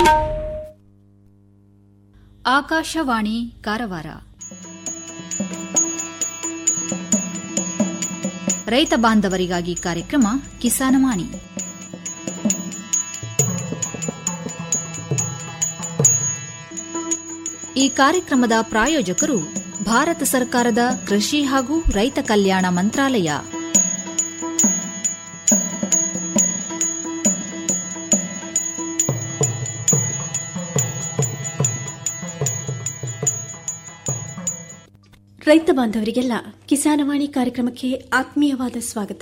ಆಕಾಶವಾಣಿ ಕಾರವಾರ ರೈತ ಬಾಂಧವರಿಗಾಗಿ ಕಾರ್ಯಕ್ರಮ ಕಿಸಾನವಾಣಿ ಈ ಕಾರ್ಯಕ್ರಮದ ಪ್ರಾಯೋಜಕರು ಭಾರತ ಸರ್ಕಾರದ ಕೃಷಿ ಹಾಗೂ ರೈತ ಕಲ್ಯಾಣ ಮಂತ್ರಾಲಯ ರೈತ ಬಾಂಧವರಿಗೆಲ್ಲ ಕಿಸಾನವಾಣಿ ಕಾರ್ಯಕ್ರಮಕ್ಕೆ ಆತ್ಮೀಯವಾದ ಸ್ವಾಗತ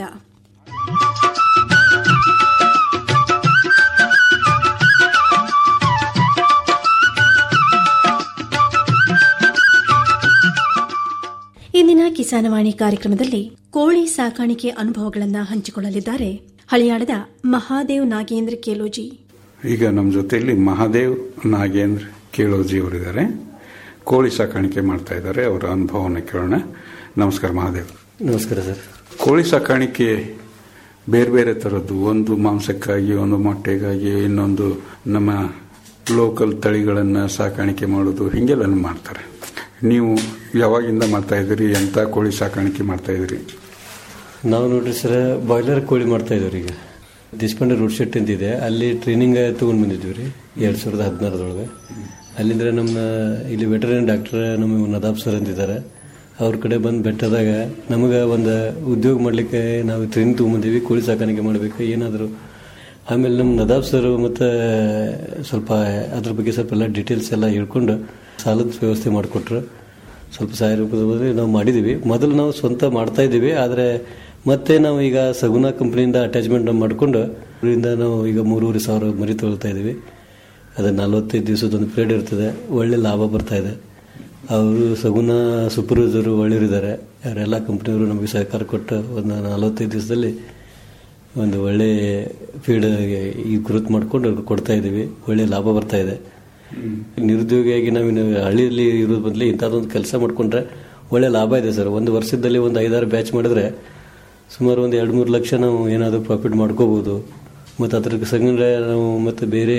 ಇಂದಿನ ಕಿಸಾನವಾಣಿ ಕಾರ್ಯಕ್ರಮದಲ್ಲಿ ಕೋಳಿ ಸಾಕಾಣಿಕೆ ಅನುಭವಗಳನ್ನು ಹಂಚಿಕೊಳ್ಳಲಿದ್ದಾರೆ ಹಳಿಯಾಳದ ಮಹಾದೇವ್ ನಾಗೇಂದ್ರ ಕೇಲೋಜಿ ಈಗ ನಮ್ಮ ಜೊತೆಯಲ್ಲಿ ಮಹಾದೇವ್ ನಾಗೇಂದ್ರ ಕೇಳೋಜಿ ಅವರಿದ್ದಾರೆ ಕೋಳಿ ಸಾಕಾಣಿಕೆ ಮಾಡ್ತಾ ಇದ್ದಾರೆ ಅವರ ಅನುಭವವನ್ನು ಕೇಳೋಣ ನಮಸ್ಕಾರ ಮಹಾದೇವ್ ನಮಸ್ಕಾರ ಸರ್ ಕೋಳಿ ಸಾಕಾಣಿಕೆ ಬೇರೆ ಬೇರೆ ಥರದ್ದು ಒಂದು ಮಾಂಸಕ್ಕಾಗಿ ಒಂದು ಮೊಟ್ಟೆಗಾಗಿ ಇನ್ನೊಂದು ನಮ್ಮ ಲೋಕಲ್ ತಳಿಗಳನ್ನು ಸಾಕಾಣಿಕೆ ಮಾಡೋದು ಹೀಗೆಲ್ಲ ಮಾಡ್ತಾರೆ ನೀವು ಯಾವಾಗಿಂದ ಮಾಡ್ತಾ ಇದ್ದೀರಿ ಎಂಥ ಕೋಳಿ ಸಾಕಾಣಿಕೆ ಮಾಡ್ತಾ ಇದ್ದೀರಿ ನಾವು ನೋಡ್ರಿ ಸರ್ ಬಾಯ್ಲರ್ ಕೋಳಿ ಮಾಡ್ತಾ ಇದ್ದೀವಿ ಈಗ ದೇಶಪಾಂಡೆ ರೋಡ್ ಶೆಟ್ ಅಂತಿದೆ ಅಲ್ಲಿ ಟ್ರೈನಿಂಗ್ ತಗೊಂಡ್ ಬಂದಿದ್ವಿ ರೀ ಎರಡ್ ಸಾವಿರದ ಹದಿನಾರದೊಳಗೆ ಅಲ್ಲಿಂದ ನಮ್ಮ ಇಲ್ಲಿ ವೆಟರಿನರಿ ಡಾಕ್ಟರ್ ನಮ್ಮ ನದಾಬ್ ಸರ್ ಅಂತಿದ್ದಾರೆ ಅವ್ರ ಕಡೆ ಬಂದು ಬೆಟ್ಟದಾಗ ನಮಗೆ ಒಂದು ಉದ್ಯೋಗ ಮಾಡಲಿಕ್ಕೆ ನಾವು ಟ್ರೈನಿಂಗ್ ತೊಗೊಂಬಂದೀವಿ ಕೋಳಿ ಸಾಕಾಣಿಕೆ ಮಾಡಬೇಕು ಏನಾದರೂ ಆಮೇಲೆ ನಮ್ಮ ನದಾಬ್ ಸರ್ ಮತ್ತು ಸ್ವಲ್ಪ ಅದ್ರ ಬಗ್ಗೆ ಸ್ವಲ್ಪ ಎಲ್ಲ ಡೀಟೇಲ್ಸ್ ಎಲ್ಲ ಹೇಳ್ಕೊಂಡು ಸಾಲದ ವ್ಯವಸ್ಥೆ ಮಾಡಿಕೊಟ್ರು ಸ್ವಲ್ಪ ಸಹಾಯ ರೂಪದಲ್ಲಿ ನಾವು ಮಾಡಿದ್ದೀವಿ ಮೊದಲು ನಾವು ಸ್ವಂತ ಮಾಡ್ತಾ ಇದ್ದೀವಿ ಆದರೆ ಮತ್ತೆ ನಾವು ಈಗ ಸಗುಣ ಕಂಪ್ನಿಯಿಂದ ಅಟ್ಯಾಚ್ಮೆಂಟ್ ಮಾಡಿಕೊಂಡು ಅದರಿಂದ ನಾವು ಈಗ ಮೂರುವರೆ ಸಾವಿರ ಮರಿ ತೊಗೊಳ್ತಾ ಇದ್ದೀವಿ ಅದು ನಲವತ್ತೈದು ದಿವಸದೊಂದು ಪೀರಿಯಡ್ ಇರ್ತದೆ ಒಳ್ಳೆ ಲಾಭ ಬರ್ತಾ ಇದೆ ಅವರು ಸಗುಣ ಸೂಪರ್ವೈಸರು ಒಳ್ಳೆಯವರಿದ್ದಾರೆ ಅವರೆಲ್ಲ ಕಂಪ್ನಿಯವರು ನಮಗೆ ಸಹಕಾರ ಕೊಟ್ಟು ಒಂದು ನಲವತ್ತೈದು ದಿವಸದಲ್ಲಿ ಒಂದು ಒಳ್ಳೆ ಫೀಡ್ ಈ ಗ್ರೋತ್ ಮಾಡ್ಕೊಂಡು ಅವ್ರಿಗೆ ಕೊಡ್ತಾ ಇದ್ದೀವಿ ಒಳ್ಳೆ ಲಾಭ ಬರ್ತಾ ಇದೆ ನಿರುದ್ಯೋಗಿಯಾಗಿ ನಾವು ಇನ್ನು ಹಳ್ಳಿಯಲ್ಲಿ ಇರೋದು ಬದಲು ಇಂಥದ್ದೊಂದು ಕೆಲಸ ಮಾಡ್ಕೊಂಡ್ರೆ ಒಳ್ಳೆ ಲಾಭ ಇದೆ ಸರ್ ಒಂದು ವರ್ಷದಲ್ಲಿ ಒಂದು ಐದಾರು ಬ್ಯಾಚ್ ಮಾಡಿದ್ರೆ ಸುಮಾರು ಒಂದು ಎರಡು ಮೂರು ಲಕ್ಷ ನಾವು ಏನಾದರೂ ಪ್ರಾಫಿಟ್ ಮಾಡ್ಕೋಬೋದು ಮತ್ತು ಅದ್ರ ಸಂಗಡ ನಾವು ಮತ್ತು ಬೇರೆ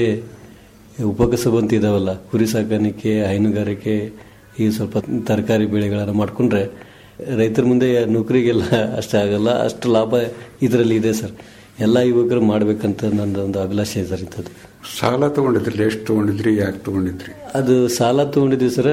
ಉಪಕಸಬಂತ ಇದಾವಲ್ಲ ಕುರಿ ಸಾಕಾಣಿಕೆ ಹೈನುಗಾರಿಕೆ ಈ ಸ್ವಲ್ಪ ತರಕಾರಿ ಬೆಳೆಗಳನ್ನು ಮಾಡಿಕೊಂಡ್ರೆ ರೈತರ ಮುಂದೆ ನೌಕರಿಗೆಲ್ಲ ಅಷ್ಟು ಆಗಲ್ಲ ಅಷ್ಟು ಲಾಭ ಇದರಲ್ಲಿ ಇದೆ ಸರ್ ಎಲ್ಲ ಯುವಕರು ಮಾಡ್ಬೇಕಂತ ನನ್ನ ಒಂದು ಅಭಿಲಾಷೆ ಸರ್ ಇಂಥದ್ದು ಸಾಲ ತಗೊಂಡಿದ್ರಿ ಎಷ್ಟು ತಗೊಂಡಿದ್ರಿ ಯಾಕೆ ತಗೊಂಡಿದ್ರಿ ಅದು ಸಾಲ ತಗೊಂಡಿದ್ವಿ ಸರ್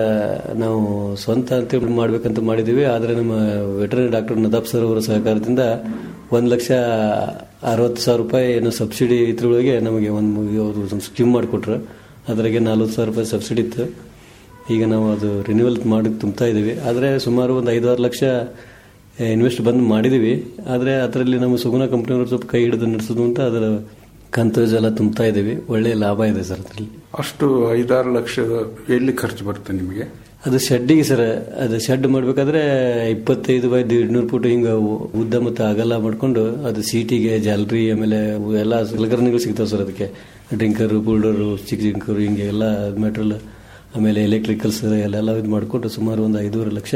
ನಾವು ಸ್ವಂತ ಅಂತೇಳಿ ಮಾಡ್ಬೇಕಂತ ಮಾಡಿದ್ದೀವಿ ಆದರೆ ನಮ್ಮ ವೆಟರ್ನರಿ ಡಾಕ್ಟರ್ ನದಾಬ್ ಸರ್ ಅವರ ಸಹಕಾರದಿಂದ ಒಂದು ಲಕ್ಷ ಅರವತ್ತು ಸಾವಿರ ರೂಪಾಯಿ ಏನು ಸಬ್ಸಿಡಿ ಇದ್ರೊಳಗೆ ನಮಗೆ ಒಂದು ಅವರು ಒಂದು ಸ್ಕೀಮ್ ಮಾಡಿಕೊಟ್ರು ಅದ್ರಾಗೆ ನಲ್ವತ್ತು ಸಾವಿರ ರೂಪಾಯಿ ಸಬ್ಸಿಡಿ ಇತ್ತು ಈಗ ನಾವು ಅದು ರಿನ್ಯೂವಲ್ ಮಾಡಿ ತುಂಬ್ತಾ ಇದ್ದೀವಿ ಆದರೆ ಸುಮಾರು ಒಂದು ಐದಾರು ಲಕ್ಷ ಇನ್ವೆಸ್ಟ್ ಬಂದು ಮಾಡಿದ್ದೀವಿ ಆದರೆ ಅದರಲ್ಲಿ ನಮ್ಮ ಸುಗುಣ ಕಂಪ್ನಿಯವರು ಸ್ವಲ್ಪ ಕೈ ಹಿಡಿದು ನಡೆಸೋದು ಅಂತ ಅದರ ಕಂತೋಜ್ ಎಲ್ಲ ತುಂಬ್ತಾ ಇದ್ದೀವಿ ಒಳ್ಳೆ ಲಾಭ ಇದೆ ಸರ್ ಅದರಲ್ಲಿ ಅಷ್ಟು ಐದಾರು ಲಕ್ಷದ ಎಲ್ಲಿ ಖರ್ಚು ಬರುತ್ತೆ ನಿಮಗೆ ಅದು ಶೆಡ್ಡಿಗೆ ಸರ್ ಅದು ಶೆಡ್ ಮಾಡಬೇಕಾದ್ರೆ ಇಪ್ಪತ್ತೈದು ಬೈ ಎರಡ್ನೂರು ಫುಟ್ ಹಿಂಗೆ ಉದ್ದ ಮತ್ತು ಅಗಲ ಮಾಡ್ಕೊಂಡು ಅದು ಸೀಟಿಗೆ ಜಾಲರಿ ಆಮೇಲೆ ಎಲ್ಲ ಸಲಕರಣೆಗಳು ಸಿಗ್ತಾವೆ ಸರ್ ಅದಕ್ಕೆ ಡ್ರಿಂಕರು ಕೂಲ್ಡರು ಚಿಕ್ಕ ಡ್ರಿಂಕರು ಹಿಂಗೆ ಎಲ್ಲ ಮೆಟ್ರಲ್ ಆಮೇಲೆ ಎಲೆಕ್ಟ್ರಿಕಲ್ಸ್ ಎಲ್ಲ ಇದು ಮಾಡಿಕೊಂಡು ಸುಮಾರು ಒಂದು ಐದೂವರೆ ಲಕ್ಷ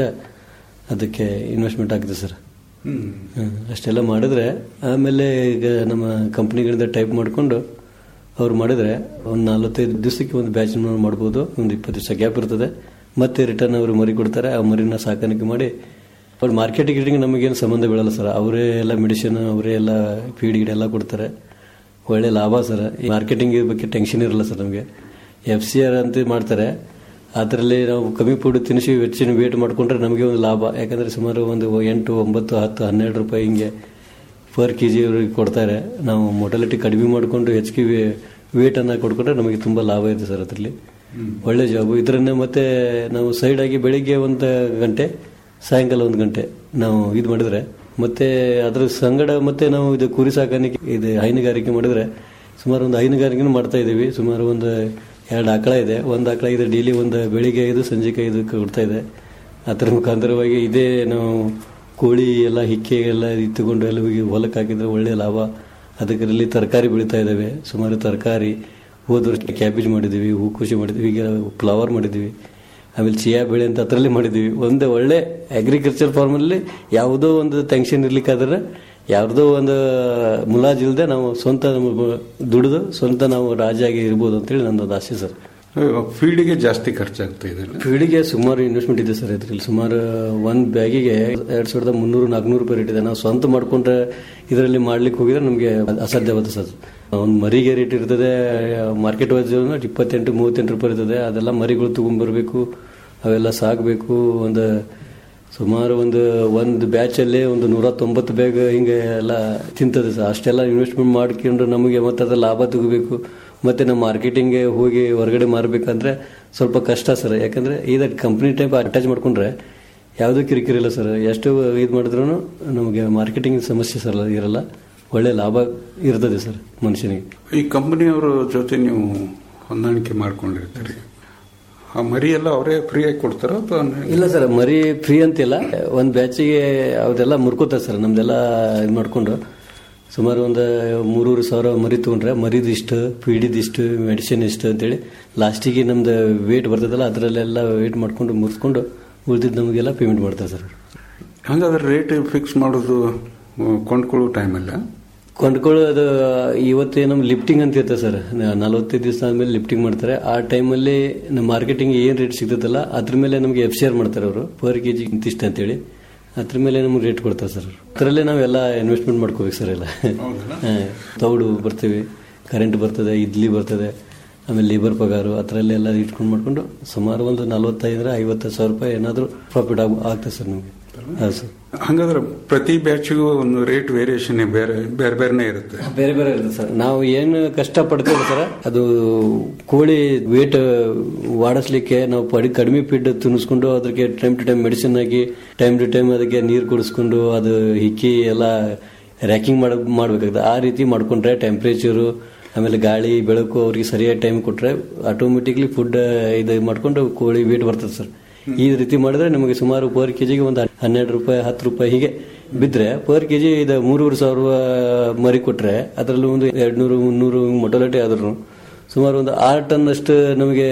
ಅದಕ್ಕೆ ಇನ್ವೆಸ್ಟ್ಮೆಂಟ್ ಆಗಿದೆ ಸರ್ ಹ್ಮ್. ಅಷ್ಟೆಲ್ಲ ಮಾಡಿದ್ರೆ ಆಮೇಲೆ ಈಗ ನಮ್ಮ ಕಂಪ್ನಿಗಳಿಂದ ಟೈಪ್ ಮಾಡಿಕೊಂಡು ಅವ್ರು ಮಾಡಿದ್ರೆ ಒಂದು ನಲವತ್ತೈದು ದಿವಸಕ್ಕೆ ಒಂದು ಬ್ಯಾಚ್ ಮಾಡ್ಬೋದು ಒಂದು ಇಪ್ಪತ್ತು ದಿವಸ ಗ್ಯಾಪ್ ಇರ್ತದೆ ಮತ್ತೆ ರಿಟರ್ನ್ ಅವರು ಮರಿ ಕೊಡ್ತಾರೆ ಆ ಮರಿನ ಸಾಕಾಣಿಕೆ ಮಾಡಿ ಅವ್ರು ಮಾರ್ಕೆಟಿಂಗ್ ಗಿಟಿಂಗ್ ನಮಗೇನು ಸಂಬಂಧ ಬೀಳಲ್ಲ ಸರ್ ಅವರೇ ಎಲ್ಲ ಮೆಡಿಸಿನ್ ಅವರೇ ಎಲ್ಲ ಫೀಡ್ ಗಿಡ್ ಎಲ್ಲ ಕೊಡ್ತಾರೆ ಒಳ್ಳೆ ಲಾಭ ಸರ್ ಮಾರ್ಕೆಟಿಂಗ್ ಬಗ್ಗೆ ಟೆನ್ಷನ್ ಇರಲ್ಲ ಸರ್ ನಮಗೆ ಎಫ್ ಸಿ ಆರ್ ಅಂತ ಮಾಡ್ತಾರೆ ಅದರಲ್ಲಿ ನಾವು ಕಮ್ಮಿ ಫುಡ್ ತಿನ್ನಿಸಿ ಹೆಚ್ಚಿನ ವೇಟ್ ಮಾಡಿಕೊಂಡ್ರೆ ನಮಗೆ ಒಂದು ಲಾಭ ಯಾಕಂದರೆ ಸುಮಾರು ಒಂದು ಎಂಟು ಒಂಬತ್ತು ಹತ್ತು ಹನ್ನೆರಡು ರೂಪಾಯಿ ಹಿಂಗೆ ಪರ್ ಕೆ ಜಿ ಅವ್ರಿಗೆ ಕೊಡ್ತಾರೆ ನಾವು ಮೊಟಾಲಿಟಿ ಕಡಿಮೆ ಮಾಡಿಕೊಂಡು ಹೆಚ್ಚಿಗೆ ವೇಟನ್ನು ಕೊಡ್ಕೊಂಡ್ರೆ ನಮಗೆ ತುಂಬ ಲಾಭ ಇದೆ ಸರ್ ಅದರಲ್ಲಿ ಒಳ್ಳೆ ಜಾಬು ಇದರನ್ನೇ ಮತ್ತೆ ನಾವು ಸೈಡ್ ಆಗಿ ಬೆಳಿಗ್ಗೆ ಒಂದು ಗಂಟೆ ಸಾಯಂಕಾಲ ಒಂದು ಗಂಟೆ ನಾವು ಇದು ಮಾಡಿದ್ರೆ ಮತ್ತೆ ಅದ್ರ ಸಂಗಡ ಮತ್ತೆ ನಾವು ಇದು ಕುರಿ ಸಾಕಾಣಿಕೆ ಇದು ಹೈನುಗಾರಿಕೆ ಮಾಡಿದ್ರೆ ಸುಮಾರು ಒಂದು ಹೈನುಗಾರಿಕೆನೂ ಮಾಡ್ತಾ ಇದ್ದೀವಿ ಸುಮಾರು ಒಂದು ಎರಡು ಆಕಳ ಇದೆ ಒಂದು ಆಕಳ ಇದೆ ಡೈಲಿ ಒಂದು ಬೆಳಿಗ್ಗೆ ಐದು ಸಂಜೆಗೆ ಐದು ಕೊಡ್ತಾ ಇದೆ ಅದರ ಮುಖಾಂತರವಾಗಿ ಇದೇ ನಾವು ಕೋಳಿ ಎಲ್ಲ ಹಿಕ್ಕೆ ಎಲ್ಲ ಇತ್ತುಕೊಂಡು ಎಲ್ಲ ಹೋಗಿ ಹೊಲಕ್ಕೆ ಹಾಕಿದ್ರೆ ಒಳ್ಳೆ ಲಾಭ ಅದರಲ್ಲಿ ತರಕಾರಿ ಬೆಳೀತಾ ಇದ್ದಾವೆ ಸುಮಾರು ತರಕಾರಿ ಹೋದ ವರ್ಷ ಕ್ಯಾಬೇಜ್ ಮಾಡಿದ್ದೀವಿ ಹೂಕೋಶಿ ಮಾಡಿದ್ದೀವಿ ಈಗ ಫ್ಲವರ್ ಮಾಡಿದ್ದೀವಿ ಆಮೇಲೆ ಚಿಯಾ ಬೆಳೆ ಅಂತ ಅದರಲ್ಲಿ ಮಾಡಿದ್ದೀವಿ ಒಂದು ಒಳ್ಳೆ ಅಗ್ರಿಕಲ್ಚರ್ ಫಾರ್ಮಲ್ಲಿ ಯಾವುದೋ ಒಂದು ಟೆನ್ಷನ್ ಇರ್ಲಿಕ್ಕಾದ್ರೆ ಯಾರ್ದೋ ಒಂದು ಮುಲಾಜ್ ಇಲ್ಲದೆ ನಾವು ಸ್ವಂತ ದುಡಿದು ಸ್ವಂತ ನಾವು ರಾಜ ಆಗಿ ಇರ್ಬೋದು ಅಂತೇಳಿ ನನ್ನೊಂದು ಆಸೆ ಸರ್ ಫೀಲ್ಡಿಗೆ ಜಾಸ್ತಿ ಖರ್ಚಾಗ್ತಾ ಇದೆ ಫೀಲ್ಡಿಗೆ ಸುಮಾರು ಇನ್ವೆಸ್ಟ್ಮೆಂಟ್ ಇದೆ ಸರ್ ಇದ್ರಲ್ಲಿ ಸುಮಾರು ಒಂದು ಬ್ಯಾಗಿಗೆ ಎರಡ್ ಸಾವಿರದ ಮುನ್ನೂರು ನಾಲ್ಕುನೂರು ರೂಪಾಯಿ ರೇಟ್ ಇದೆ ನಾವು ಸ್ವಂತ ಮಾಡ್ಕೊಂಡ್ರೆ ಇದರಲ್ಲಿ ಮಾಡ್ಲಿಕ್ಕೆ ಹೋಗಿದ್ರೆ ನಮಗೆ ಅಸಾಧ್ಯವಾದ ಸರ್ ಒಂದು ಮರಿಗೆ ರೇಟ್ ಇರ್ತದೆ ಮಾರ್ಕೆಟ್ ವೈಸ್ ಇಪ್ಪತ್ತೆಂಟು ಮೂವತ್ತೆಂಟು ರೂಪಾಯಿ ಇರ್ತದೆ ಅದೆಲ್ಲ ಮರಿಗಳು ತಗೊಂಡ್ಬರ್ಬೇಕು ಅವೆಲ್ಲ ಸಾಕಬೇಕು ಒಂದು ಸುಮಾರು ಒಂದು ಒಂದು ಬ್ಯಾಚಲ್ಲಿ ಒಂದು ನೂರ ತೊಂಬತ್ತು ಬ್ಯಾಗ್ ಹಿಂಗೆ ಎಲ್ಲ ತಿಂತದೆ ಸರ್ ಅಷ್ಟೆಲ್ಲ ಇನ್ವೆಸ್ಟ್ಮೆಂಟ್ ಮಾಡ್ಕೊಂಡು ನಮಗೆ ಮತ್ತೆ ಅದ್ರ ಲಾಭ ತಗೋಬೇಕು ಮತ್ತೆ ನಮ್ಮ ಮಾರ್ಕೆಟಿಂಗ್ಗೆ ಹೋಗಿ ಹೊರಗಡೆ ಮಾರಬೇಕಂದ್ರೆ ಸ್ವಲ್ಪ ಕಷ್ಟ ಸರ್ ಯಾಕಂದ್ರೆ ಇದು ಕಂಪ್ನಿ ಟೈಪ್ ಅಟ್ಯಾಚ್ ಮಾಡ್ಕೊಂಡ್ರೆ ಯಾವುದೂ ಕಿರಿಕಿರಿ ಇಲ್ಲ ಸರ್ ಎಷ್ಟು ಇದು ಮಾಡಿದ್ರು ನಮಗೆ ಮಾರ್ಕೆಟಿಂಗ್ ಸಮಸ್ಯೆ ಸರ್ ಇರಲ್ಲ ಒಳ್ಳೆ ಲಾಭ ಇರ್ತದೆ ಸರ್ ಮನುಷ್ಯನಿಗೆ ಈ ಕಂಪನಿಯವರ ಜೊತೆ ನೀವು ಹೊಂದಾಣಿಕೆ ಮಾಡ್ಕೊಂಡಿರ್ತೀರಿ ಆ ಮರಿ ಎಲ್ಲ ಅವರೇ ಫ್ರೀಯಾಗಿ ಕೊಡ್ತಾರ ಅಥವಾ ಇಲ್ಲ ಸರ್ ಮರಿ ಫ್ರೀ ಅಂತಿಲ್ಲ ಒಂದು ಬ್ಯಾಚಿಗೆ ಅವದೆಲ್ಲ ಮುರ್ಕೋತಾರೆ ಸರ್ ನಮ್ದೆಲ್ಲ ಇದು ಮಾಡ್ಕೊಂಡು ಸುಮಾರು ಒಂದು ಮೂರೂರು ಸಾವಿರ ಮರಿ ತೊಗೊಂಡ್ರೆ ಮರಿದು ಇಷ್ಟು ಫೀಡಿದು ಇಷ್ಟು ಮೆಡಿಸಿನ್ ಇಷ್ಟು ಅಂತೇಳಿ ಲಾಸ್ಟಿಗೆ ನಮ್ದು ವೇಟ್ ಬರ್ತದಲ್ಲ ಅದರಲ್ಲೆಲ್ಲ ವೇಟ್ ಮಾಡ್ಕೊಂಡು ಮುರಿಸ್ಕೊಂಡು ಉಳಿದಿದ್ದು ನಮಗೆಲ್ಲ ಪೇಮೆಂಟ್ ಮಾಡ್ತಾರೆ ಸರ್ ಹಂಗಾದ್ರೆ ರೇಟ್ ಫಿಕ್ಸ್ ಮಾಡೋದು ಆ, ಕೊಂಡ್ಕೊಳ್ಳೋ ಟೈಮಲ್ಲ ಕೊಂಡ್ಕೊಳ್ಳೋದು ಇವತ್ತೇ ನಮ್ಮ ಲಿಫ್ಟಿಂಗ್ ಅಂತ ಇರ್ತದೆ ಸರ್ ನಲವತ್ತೈದು ದಿವಸ ಆದ್ಮೇಲೆ ಲಿಫ್ಟಿಂಗ್ ಮಾಡ್ತಾರೆ ಆ ಟೈಮಲ್ಲಿ ನಮ್ಮ ಮಾರ್ಕೆಟಿಂಗ್ ಏನು ರೇಟ್ ಸಿಗ್ತದಲ್ಲ ಅದ್ರ ಮೇಲೆ ನಮಗೆ ಎಫ್ ಸಿ ಆರ್ ಮಾಡ್ತಾರೆ ಅವರು ಪರ್ ಕೆ ಜಿ ಇಂತಿಷ್ಟ ಅಂತೇಳಿ ಅದ್ರ ಮೇಲೆ ನಮ್ಗೆ ರೇಟ್ ಕೊಡ್ತಾರೆ ಸರ್ ಅದರಲ್ಲೇ ನಾವೆಲ್ಲ ಇನ್ವೆಸ್ಟ್ಮೆಂಟ್ ಮಾಡ್ಕೋಬೇಕು ಸರ್ ಎಲ್ಲ ಹಾ, ತೌಡು ಬರ್ತೀವಿ ಕರೆಂಟ್ ಬರ್ತದೆ ಇಡ್ಲಿ ಬರ್ತದೆ ಆಮೇಲೆ ಲೇಬರ್ ಪಗಾರು ಆ ಥರ ಎಲ್ಲ ಎಲ್ಲ ಇಟ್ಕೊಂಡು ಮಾಡ್ಕೊಂಡು ಸುಮಾರು ಒಂದು ನಲವತ್ತೈದರ ಐವತ್ತು ಸಾವಿರ ರೂಪಾಯಿ ಏನಾದರೂ ಪ್ರಾಫಿಟ್ ಆಗ ಆಗ್ತದೆ ಸರ್ ನಮಗೆ ಹೌದು ಸರ್ ಹಂಗಾದ್ರೆ ಪ್ರತಿ ಬ್ಯಾಚಿಗೂ ಒಂದು ರೇಟ್ ವೇರಿಯೇಷನ್ ಬೇರೆ ಬೇರೆ ಬೇರೆನೇ ಇರುತ್ತೆ ಬೇರೆ ಬೇರೆ ಇರುತ್ತೆ ಸರ್ ನಾವು ಏನು ಕಷ್ಟ ಪಡ್ತೇವೆ ಸರ್ ಅದು ಕೋಳಿ ವೇಟ್ ವಾಡಿಸ್ಲಿಕ್ಕೆ ನಾವು ಪಡಿ ಕಡಿಮೆ ಫೀಡ್ ತಿನ್ನಿಸ್ಕೊಂಡು ಅದಕ್ಕೆ ಟೈಮ್ ಟು ಟೈಮ್ ಮೆಡಿಸಿನ್ ಹಾಕಿ ಟೈಮ್ ಟು ಟೈಮ್ ಅದಕ್ಕೆ ನೀರು ಕುಡಿಸ್ಕೊಂಡು ಅದು ಹಿಕ್ಕಿ ಎಲ್ಲ ರ್ಯಾಕಿಂಗ್ ಮಾಡ ಮಾಡ್ಬೇಕಾಗ್ತದೆ ಆ ರೀತಿ ಮಾಡ್ಕೊಂಡ್ರೆ ಟೆಂಪ್ರೇಚರು ಆಮೇಲೆ ಗಾಳಿ ಬೆಳಕು ಅವ್ರಿಗೆ ಸರಿಯಾದ ಟೈಮ್ ಕೊಟ್ರೆ ಆಟೋಮೆಟಿಕ್ಲಿ ಫುಡ್ ಇದು ಮಾಡ್ಕೊಂಡು ಕೋಳಿ ವೇಟ್ ಬರ್ತದೆ ಸರ್ ಈ ರೀತಿ ಮಾಡಿದ್ರೆ ನಮಗೆ ಸುಮಾರು ಪರ್ ಕೆಜಿಗೆ ಒಂದು ಹನ್ನೆರಡು ರೂಪಾಯಿ ಹತ್ತು ರೂಪಾಯಿ ಹೀಗೆ ಬಿದ್ರೆ ಪರ್ ಕೆಜಿ ಇದು ಮೂರುವರೆ ಸಾವಿರ ಮರಿ ಕೊಟ್ರೆ ಅದರಲ್ಲಿ ಒಂದು ಎರಡು ನೂರು ಮುನ್ನೂರು ಮೊಟಲಿಟಿ ಆದ್ರೂ ಸುಮಾರು ಒಂದು ಆರು ಟನ್ ಅಷ್ಟು ನಮಗೆ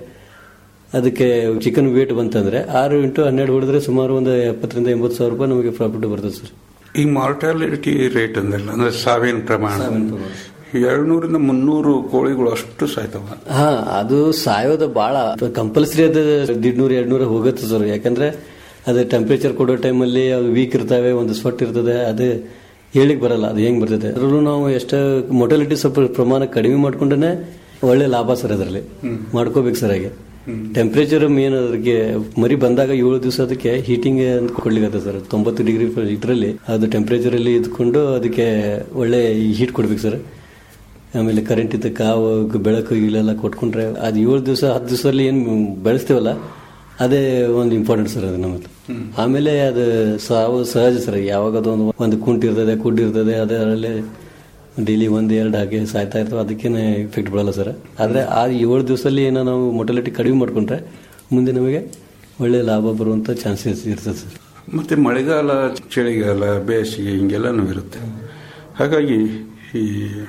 ಅದಕ್ಕೆ ಚಿಕನ್ ವೇಟ್ ಬಂತಂದ್ರೆ ಆರು ಇಂಟು ಹನ್ನೆರಡು ಹೊಡೆದ್ರೆ ಸುಮಾರು ಒಂದು ಎಪ್ಪತ್ತರಿಂದ ಎಂಬತ್ತು ಸಾವಿರ ರೂಪಾಯಿ ನಮಗೆ ಪ್ರಾಫಿಟ್ ಬರ್ತದೆ ಸರ್ ಈ ಮಾರ್ಟಾಲಿಟಿ ರೇಟ್ ಅಂದಲ್ಲ ಅಂದ್ರೆ ಸಾವಿನ ಪ್ರಮಾಣ ಎರಡ್ನೂರಿಂದ ಮುನ್ನೂರು ಕೋಳಿಗಳು ಅಷ್ಟು ಸಾಯ್ತವ ಹಾ ಅದು ಸಾಯೋದು ಬಹಳ ಕಂಪಲ್ಸರಿ ಅದು ದಿಡ್ನೂರು ಎರಡ್ನೂರ ಹೋಗುತ್ತೆ ಸರ್ ಯಾಕಂದ್ರೆ ಅದು ಟೆಂಪರೇಚರ್ ಕೊಡೋ ಟೈಮಲ್ಲಿ ಅದು ವೀಕ್ ಇರ್ತವೆ ಒಂದು ಸ್ವಟ್ ಇರ್ತದೆ ಅದು ಹೇಳಿಕ್ ಬರಲ್ಲ ಅದು ಹೆಂಗ್ ಬರ್ತದೆ ಅದರಲ್ಲೂ ನಾವು ಎಷ್ಟು ಮೊಟಾಲಿಟಿ ಸ್ವಲ್ಪ ಪ್ರಮಾಣ ಕಡಿಮೆ ಮಾಡ್ಕೊಂಡೇ ಒಳ್ಳೆ ಲಾಭ ಸರ್ ಅದರಲ್ಲಿ ಮಾಡ್ಕೋಬೇಕು ಸರ್ ಹಾಗೆ ಟೆಂಪರೇಚರ್ ಮೇನ್ ಅದಕ್ಕೆ ಮರಿ ಬಂದಾಗ ಏಳು ದಿವಸ ಅದಕ್ಕೆ ಹೀಟಿಂಗ್ ಅಂತ ಕೊಡ್ಲಿಕ್ಕೆ ಸರ್ ತೊಂಬತ್ತು ಡಿಗ್ರಿ ಇದರಲ್ಲಿ ಅದು ಟೆಂಪರೇಚರ್ ಅಲ್ಲಿ ಇದ್ಕೊಂಡು ಅದಕ್ಕೆ ಒಳ್ಳೆ ಹೀಟ್ ಕೊಡ್ಬೇಕು ಸರ್ ಆಮೇಲೆ ಕರೆಂಟ್ ಇದ್ದ ಕಾವು ಬೆಳಕು ಇಲ್ಲೆಲ್ಲ ಕೊಟ್ಕೊಂಡ್ರೆ ಅದು ಏಳು ದಿವಸ ಹತ್ತು ದಿವಸದಲ್ಲಿ ಏನು ಬೆಳೆಸ್ತೀವಲ್ಲ ಅದೇ ಒಂದು ಇಂಪಾರ್ಟೆಂಟ್ ಸರ್ ಅದು ನಮ್ಮದು ಆಮೇಲೆ ಅದು ಸಾವು ಸಹಜ ಸರ್ ಯಾವಾಗ ಅದೊಂದು ಒಂದು ಕುಂಟ್ ಇರ್ತದೆ ಕುಡ್ ಇರ್ತದೆ ಅದರಲ್ಲೇ ಡೈಲಿ ಒಂದು ಎರಡು ಹಾಗೆ ಸಾಯ್ತಾ ಇರ್ತವೆ ಅದಕ್ಕೇನೆ ಇಫೆಕ್ಟ್ ಬೀಳಲ್ಲ ಸರ್ ಆದರೆ ಆ ಏಳು ದಿವಸದಲ್ಲಿ ಏನೋ ನಾವು ಮೊಟಲಿಟಿ ಕಡಿಮೆ ಮಾಡ್ಕೊಂಡ್ರೆ ಮುಂದೆ ನಮಗೆ ಒಳ್ಳೆ ಲಾಭ ಬರುವಂಥ ಚಾನ್ಸಸ್ ಇರ್ತದೆ ಸರ್ ಮತ್ತೆ ಮಳೆಗಾಲ ಚಳಿಗಾಲ ಬೇಸಿಗೆ ಹಿಂಗೆಲ್ಲನೂ ಇರುತ್ತೆ ಹಾಗಾಗಿ ಈ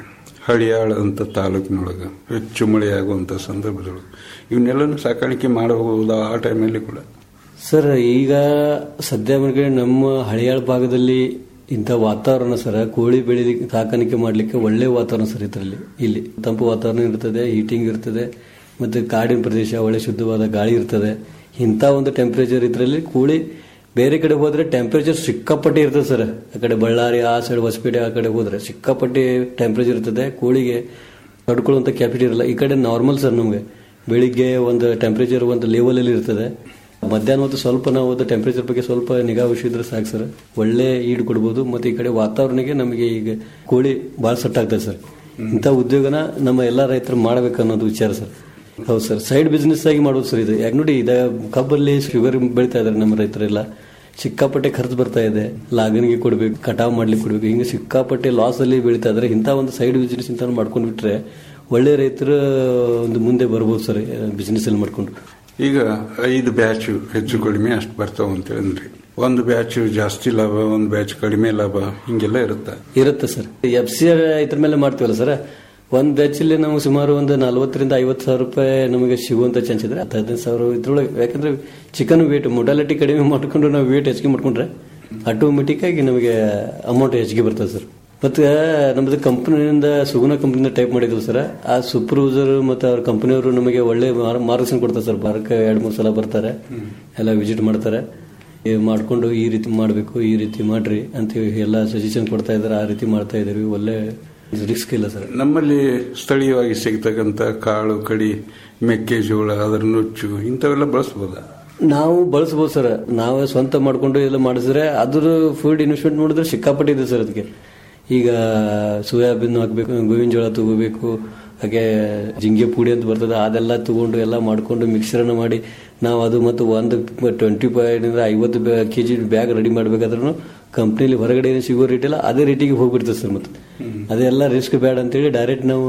ಹಳಿಯಾಳ ಅಂತ ತಾಲೂಕಿನೊಳಗೆ ಹೆಚ್ಚು ಮಳೆಯಾಗುವಂಥ ಸಂದರ್ಭದೊಳಗೆ ಇವನ್ನೆಲ್ಲನೂ ಸಾಕಾಣಿಕೆ ಮಾಡಬಹುದಾ ಆ ಟೈಮಲ್ಲಿ ಕೂಡ ಸರ್ ಈಗ ಸದ್ಯ ಮಟ್ಟಿಗೆ ನಮ್ಮ ಹಳಿಯಾಳ ಭಾಗದಲ್ಲಿ ಇಂಥ ವಾತಾವರಣ ಸರ್ ಕೋಳಿ ಬೆಳಿಲಿಕ್ಕೆ ಸಾಕಾಣಿಕೆ ಮಾಡಲಿಕ್ಕೆ ಒಳ್ಳೆ ವಾತಾವರಣ ಸರ್ ಇದರಲ್ಲಿ ಇಲ್ಲಿ ತಂಪು ವಾತಾವರಣ ಇರ್ತದೆ ಹೀಟಿಂಗ್ ಇರ್ತದೆ ಮತ್ತೆ ಕಾಡಿನ ಪ್ರದೇಶ ಒಳ್ಳೆ ಶುದ್ಧವಾದ ಗಾಳಿ ಇರ್ತದೆ ಇಂಥ ಒಂದು ಟೆಂಪರೇಚರ್ ಇದರಲ್ಲಿ ಕೋಳಿ ಬೇರೆ ಕಡೆ ಹೋದ್ರೆ ಟೆಂಪರೇಚರ್ ಸಿಕ್ಕಾಪಟ್ಟೆ ಇರ್ತದೆ ಸರ್ ಆ ಕಡೆ ಬಳ್ಳಾರಿ ಆ ಸೈಡ್ ಹೊಸಪೇಟೆ ಆ ಕಡೆ ಹೋದ್ರೆ ಸಿಕ್ಕಾಪಟ್ಟೆ ಟೆಂಪರೇಚರ್ ಇರ್ತದೆ ಕೋಳಿಗೆ ತಡ್ಕೊಳ್ಳುವಂಥ ಕ್ಯಾಪಿಟಿ ಇರಲ್ಲ ಈ ಕಡೆ ನಾರ್ಮಲ್ ಸರ್ ನಮಗೆ ಬೆಳಿಗ್ಗೆ ಒಂದು ಟೆಂಪರೇಚರ್ ಒಂದು ಲೆವೆಲ್ ಅಲ್ಲಿ ಇರ್ತದೆ ಮಧ್ಯಾಹ್ನ ಹೊತ್ತು ಸ್ವಲ್ಪ ನಾವು ಅದು ಟೆಂಪರೇಚರ್ ಬಗ್ಗೆ ಸ್ವಲ್ಪ ನಿಗಾ ವಹಿಸಿದ್ರೆ ಸಾಕು ಸರ್ ಒಳ್ಳೆ ಈಡು ಕೊಡ್ಬೋದು ಮತ್ತೆ ಈ ಕಡೆ ವಾತಾವರಣಕ್ಕೆ ನಮಗೆ ಈಗ ಕೋಳಿ ಭಾಳ ಸೆಟ್ ಆಗ್ತದೆ ಸರ್ ಇಂಥ ಉದ್ಯೋಗನ ನಮ್ಮ ಎಲ್ಲ ರೈತರು ಮಾಡ್ಬೇಕು ಅನ್ನೋದು ವಿಚಾರ ಸರ್ ಹೌದು ಸರ್ ಸೈಡ್ ಬಿಸ್ನೆಸ್ ಆಗಿ ಮಾಡೋದು ಸರ್ ಇದು ಯಾಕೆ ನೋಡಿ ಇದ ಕಬ್ಬಲ್ಲಿ ಶುಗರ್ ಬೆಳಿತಾ ಇದಾರೆ ನಮ್ಮ ರೈತರೆಲ್ಲ ಸಿಕ್ಕಾಪಟ್ಟೆ ಖರ್ಚು ಬರ್ತಾ ಇದೆ ಲಾಗಣಿಗೆ ಕೊಡ್ಬೇಕು ಕಟಾವ್ ಮಾಡ್ಲಿಕ್ಕೆ ಕೊಡ್ಬೇಕು ಹಿಂಗೆ ಸಿಕ್ಕಾಪಟ್ಟೆ ಲಾಸ್ ಅಲ್ಲಿ ಬೆಳಿತಾ ಇದಾರೆ ಇಂಥ ಒಂದು ಸೈಡ್ ಬಿಸ್ನೆಸ್ ಇಂತ ಮಾಡ್ಕೊಂಡು ಬಿಟ್ರೆ ಒಳ್ಳೆ ರೈತರು ಒಂದು ಮುಂದೆ ಬರ್ಬೋದು ಸರ್ ಬಿಸ್ನೆಸ್ ಅಲ್ಲಿ ಮಾಡ್ಕೊಂಡು ಈಗ ಐದು ಬ್ಯಾಚ್ ಹೆಚ್ಚು ಕಡಿಮೆ ಅಷ್ಟು ಬರ್ತಾವ ಅಂತ ಅಂದ್ರಿ ಒಂದು ಬ್ಯಾಚ್ ಜಾಸ್ತಿ ಲಾಭ ಒಂದು ಬ್ಯಾಚ್ ಕಡಿಮೆ ಲಾಭ ಹಿಂಗೆಲ್ಲ ಇರುತ್ತೆ ಇರುತ್ತೆ ಸರ್ ಎಫ್ ಸಿ ಇದ್ರ ಮೇಲೆ ಮಾಡ್ತೀವಲ್ಲ ಸರ್ ಒಂದ್ ಬ್ಯಾಚ್ ಅಲ್ಲಿ ನಾವು ಸುಮಾರು ಒಂದು ನಲ್ವತ್ತರಿಂದ ಐವತ್ತು ಸಾವಿರ ರೂಪಾಯಿ ನಮಗೆ ಸಿಗುವಂತ ಚಾನ್ಸ್ ಇದ್ರೆ ಹತ್ತು ಹದಿನೈದು ಸಾವಿರ ಇದ್ರೊಳಗೆ ಯಾಕಂದ್ರೆ ಚಿಕನ್ ವೇಟ್ ಮೊಟಾಲಿಟಿ ಕಡಿಮೆ ಮಾಡ್ಕೊಂಡು ನಾವು ವೇಟ್ ಹೆಚ್ಚಿಗೆ ಮಾಡ್ಕೊಂಡ್ರೆ ಆಟೋಮೆಟಿಕ್ ಆಗಿ ನಮಗೆ ಅಮೌಂಟ್ ಹೆಚ್ಚಿಗೆ ಬರ್ತದೆ ಸರ್ ಮತ್ತೆ ನಮ್ದು ಕಂಪನಿಯಿಂದ ಸುಗುಣ ಕಂಪನಿಯಿಂದ ಟೈಪ್ ಮಾಡಿದ್ವಿ ಸರ್ ಆ ಸೂಪರ್ವೈಸರ್ ಮತ್ತೆ ಅವ್ರ ಕಂಪನಿಯವರು ನಮಗೆ ಒಳ್ಳೆ ಮಾರ್- ಮಾರ್ಗದರ್ಶನ ಕೊಡ್ತಾರೆ ಸರ್ ವಾರಕ್ಕೆ ಎರಡು ಮೂರು ಸಲ ಬರ್ತಾರೆ ಎಲ್ಲ ವಿಸಿಟ್ ಮಾಡ್ತಾರೆ ಈ ಮಾಡ್ಕೊಂಡು ಈ ರೀತಿ ಮಾಡಬೇಕು ಈ ರೀತಿ ಮಾಡ್ರಿ ಅಂತ ಎಲ್ಲ ಸಜೆಷನ್ ಕೊಡ್ತಾ ಇದ್ದಾರೆ ಆ ರೀತಿ ಮಾಡ್ತಾ ಇದ್ದೀವಿ ಒಳ್ಳೆ ರಿಸ್ಕ್ ಇಲ್ಲ ಸರ್ ನಮ್ಮಲ್ಲಿ ಸ್ಥಳೀಯವಾಗಿ ಸಿಗ್ತಕ್ಕಂಥ ಕಾಳು ಕಡಿ ಮೆಕ್ಕೆಜೋಳ ಅದರ ನುಚ್ಚು ಇಂಥವೆಲ್ಲ ಬಳಸ್ಬೋದ ನಾವು ಬಳಸ್ಬೋದು ಸರ್ ನಾವೇ ಸ್ವಂತ ಮಾಡ್ಕೊಂಡು ಎಲ್ಲ ಮಾಡಿಸಿದ್ರೆ ಅದ್ರ ಫುಡ್ ಇನ್ವೆಸ್ಟ್ಮೆಂಟ್ ನೋಡಿದ್ರೆ ಸಿಕ್ಕಾಪಟ್ಟೆ ಇದೆ ಸರ್ ಅದಕ್ಕೆ ಈಗ ಸೋಯಾಬೀನ್ ಹಾಕ್ಬೇಕು ಗೋವಿನ ಜೋಳ ತಗೋಬೇಕು ಹಾಗೆ ಜಿಂಗೆ ಪುಡಿ ಅಂತ ಬರ್ತದೆ ಅದೆಲ್ಲ ತಗೊಂಡು ಎಲ್ಲ ಮಾಡ್ಕೊಂಡು ಮಿಕ್ಸರನ್ನ ಮಾಡಿ ನಾವು ಅದು ಮತ್ತು ಒಂದು ಟ್ವೆಂಟಿ ಫೈವ್ ಐವತ್ತು ಕೆ ಜಿ ಬ್ಯಾಗ್ ರೆಡಿ ಮಾಡ್ಬೇಕಾದ್ರೂ ಕಂಪ್ನಿಲಿ ಹೊರಗಡೆ ಏನು ಸಿಗೋ ರೇಟ್ ಇಲ್ಲ ಅದೇ ರೇಟಿಗೆ ಹೋಗ್ಬಿಡ್ತದೆ ಸರ್ ಮತ್ತೆ ಅದೆಲ್ಲ ರಿಸ್ಕ್ ಬೇಡ ಅಂತೇಳಿ ಡೈರೆಕ್ಟ್ ನಾವು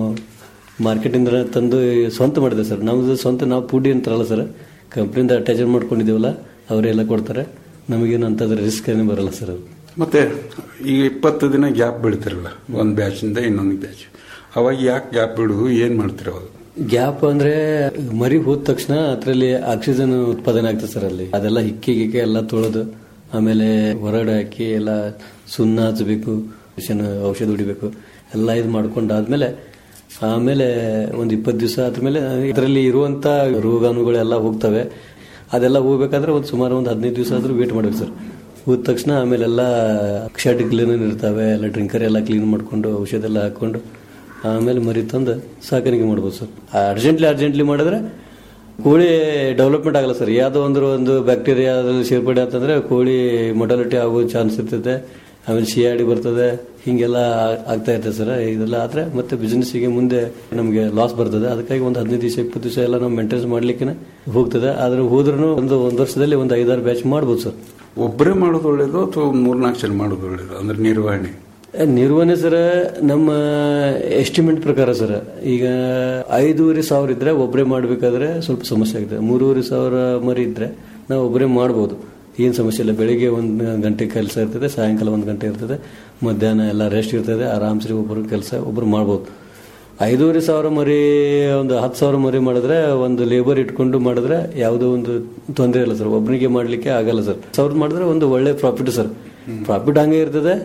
ಮಾರ್ಕೆಟಿಂದ ತಂದು ಸ್ವಂತ ಮಾಡಿದೆ ಸರ್ ನಮ್ದು ಸ್ವಂತ ನಾವು ಪುಡಿ ಅಂತಾರಲ್ಲ ಸರ್ ಕಂಪ್ನಿಯಿಂದ ಅಟ್ಯಾಚ್ ಮಾಡ್ಕೊಂಡಿದ್ದೀವಲ್ಲ ಅವರೆಲ್ಲ ಕೊಡ್ತಾರೆ ನಮಗೇನು ಅಂತಂದ್ರೆ ರಿಸ್ಕ್ ಏನು ಬರಲ್ಲ ಸರ್ ಅದು ಮತ್ತೆ ಈಗ ಇಪ್ಪತ್ತು ದಿನ ಗ್ಯಾಪ್ ಬಿಡ್ತಿರಲ್ಲ ಒಂದು ಬ್ಯಾಚಿಂದ ಇನ್ನೊಂದು ಬ್ಯಾಚ್ ಅವಾಗ ಯಾಕೆ ಗ್ಯಾಪ್ ಬಿಡುದು ಏನ್ ಮಾಡ್ತೀರ ಅವಾಗ ಗ್ಯಾಪ್ ಅಂದ್ರೆ ಮರಿ ಹೋದ ತಕ್ಷಣ ಅದರಲ್ಲಿ ಆಕ್ಸಿಜನ್ ಉತ್ಪಾದನೆ ಆಗ್ತದೆ ಸರ್ ಅಲ್ಲಿ ಅದೆಲ್ಲ ಹಿಕ್ಕಿ ಗಿಕ್ಕಿ ಎಲ್ಲ ತೊಳೆದು ಆಮೇಲೆ ಹೊರಗಡೆ ಹಾಕಿ ಎಲ್ಲ ಸುಣ್ಣ ಹಚ್ಚಬೇಕು ಔಷಧ ಔಷಧ ಹೊಡಿಬೇಕು ಎಲ್ಲ ಇದು ಮಾಡ್ಕೊಂಡಾದ್ಮೇಲೆ ಆಮೇಲೆ ಒಂದು ಇಪ್ಪತ್ತು ದಿವಸ ಆದ್ಮೇಲೆ ಇದರಲ್ಲಿ ಇರುವಂತ ರೋಗಾಣುಗಳೆಲ್ಲ ಹೋಗ್ತವೆ ಅದೆಲ್ಲ ಹೋಗ್ಬೇಕಾದ್ರೆ ಒಂದು ಸುಮಾರು ಒಂದು ಹದಿನೈದು ದಿವಸ ಆದ್ರೂ ವೇಟ್ ಮಾಡ್ಬೇಕು ಸರ್ ಹೋದ ತಕ್ಷಣ ಆಮೇಲೆಲ್ಲ ಶೆಡ್ ಕ್ಲೀನ್ ಇರ್ತವೆ ಎಲ್ಲ ಡ್ರಿಂಕರ್ ಎಲ್ಲ ಕ್ಲೀನ್ ಮಾಡ್ಕೊಂಡು ಔಷಧ ಎಲ್ಲ ಹಾಕೊಂಡು ಆಮೇಲೆ ಮರಿ ತಂದು ಸಾಕಾಣಿಕೆ ಮಾಡ್ಬೋದು ಸರ್ ಅರ್ಜೆಂಟ್ಲಿ ಅರ್ಜೆಂಟ್ಲಿ ಮಾಡಿದ್ರೆ ಕೋಳಿ ಡೆವಲಪ್ಮೆಂಟ್ ಆಗಲ್ಲ ಸರ್ ಯಾವುದೋ ಒಂದು ಒಂದು ಬ್ಯಾಕ್ಟೀರಿಯಾ ಅದ್ರಲ್ಲಿ ಸೇರ್ಪಡೆ ಅಂತಂದ್ರೆ ಕೋಳಿ ಮೊಟಾಲಿಟಿ ಆಗೋ ಚಾನ್ಸ್ ಇರ್ತದೆ ಆಮೇಲೆ ಸಿಯಾಡಿ ಬರ್ತದೆ ಹಿಂಗೆಲ್ಲ ಆ- ಆಗ್ತಾ ಇರ್ತದೆ ಸರ್ ಇದೆಲ್ಲ ಆದ್ರೆ ಮತ್ತೆ ಬಿಸ್ನೆಸ್ಸಿಗೆ ಮುಂದೆ ನಮಗೆ ಲಾಸ್ ಬರ್ತದೆ ಅದಕ್ಕಾಗಿ ಒಂದು ಹದಿನೈದು ದಿವಸ ಇಪ್ಪತ್ತು ದಿವಸ ಎಲ್ಲ ನಾವು ಮೇಂಟೆನೆನ್ಸ್ ಮಾಡ್ಲಿಕ್ಕೆ ಹೋಗ್ತದೆ ಆದ್ರೆ ಹೋದ್ರೂ ಒಂದು ಒಂದು ವರ್ಷದಲ್ಲಿ ಒಂದು ಐದಾರು ಬ್ಯಾಚ್ ಮಾಡ್ಬೋದು ಸರ್ ಒಬ್ಬರೇ ಮಾಡೋದು ಒಳ್ಳೇದು ಅಥವಾ ಮೂರ್ನಾಲ್ಕು ಜನ ಮಾಡೋದು ಒಳ್ಳೇದು ಅಂದ್ರೆ ನಿರ್ವಹಣೆ ನಿರ್ವಹಣೆ ಸರ್ ನಮ್ಮ ಎಸ್ಟಿಮೇಟ್ ಪ್ರಕಾರ ಸರ್ ಈಗ ಐದೂವರೆ ಸಾವಿರ ಇದ್ರೆ ಒಬ್ಬರೇ ಮಾಡಬೇಕಾದ್ರೆ ಸ್ವಲ್ಪ ಸಮಸ್ಯೆ ಆಗುತ್ತೆ ಮೂರುವರೆ ಸಾವಿರ ಮರಿ ಇದ್ರೆ ನಾವು ಒಬ್ಬರೇ ಮಾಡ್ಬೋದು ಏನು ಸಮಸ್ಯೆ ಇಲ್ಲ ಬೆಳಿಗ್ಗೆ ಒಂದು ಗಂಟೆ ಕೆಲಸ ಇರ್ತದೆ ಸಾಯಂಕಾಲ ಒಂದು ಗಂಟೆ ಇರ್ತದೆ ಮಧ್ಯಾಹ್ನ ಎಲ್ಲ ರೆಸ್ಟ್ ಇರ್ತದೆ ಆರಾಮ್ಸರಿ ಒಬ್ಬರು ಕೆಲಸ ಒಬ್ಬರು ಮಾಡ್ಬೋದು ಐದೂವರೆ ಸಾವಿರ ಮರಿ ಒಂದು ಹತ್ತು ಸಾವಿರ ಮರಿ ಮಾಡಿದ್ರೆ ಒಂದು ಲೇಬರ್ ಇಟ್ಕೊಂಡು ಮಾಡಿದ್ರೆ ಯಾವುದೋ ಒಂದು ತೊಂದರೆ ಇಲ್ಲ ಸರ್ ಒಬ್ಬನಿಗೆ ಮಾಡ್ಲಿಕ್ಕೆ ಆಗಲ್ಲ ಸರ್ ಸಾವಿರ ಮಾಡಿದ್ರೆ ಒಂದು ಒಳ್ಳೆ ಪ್ರಾಫಿಟ್ ಸರ್ ಪ್ರಾಫಿಟ್ ಹಂಗೆ ಇರ್ತದೆ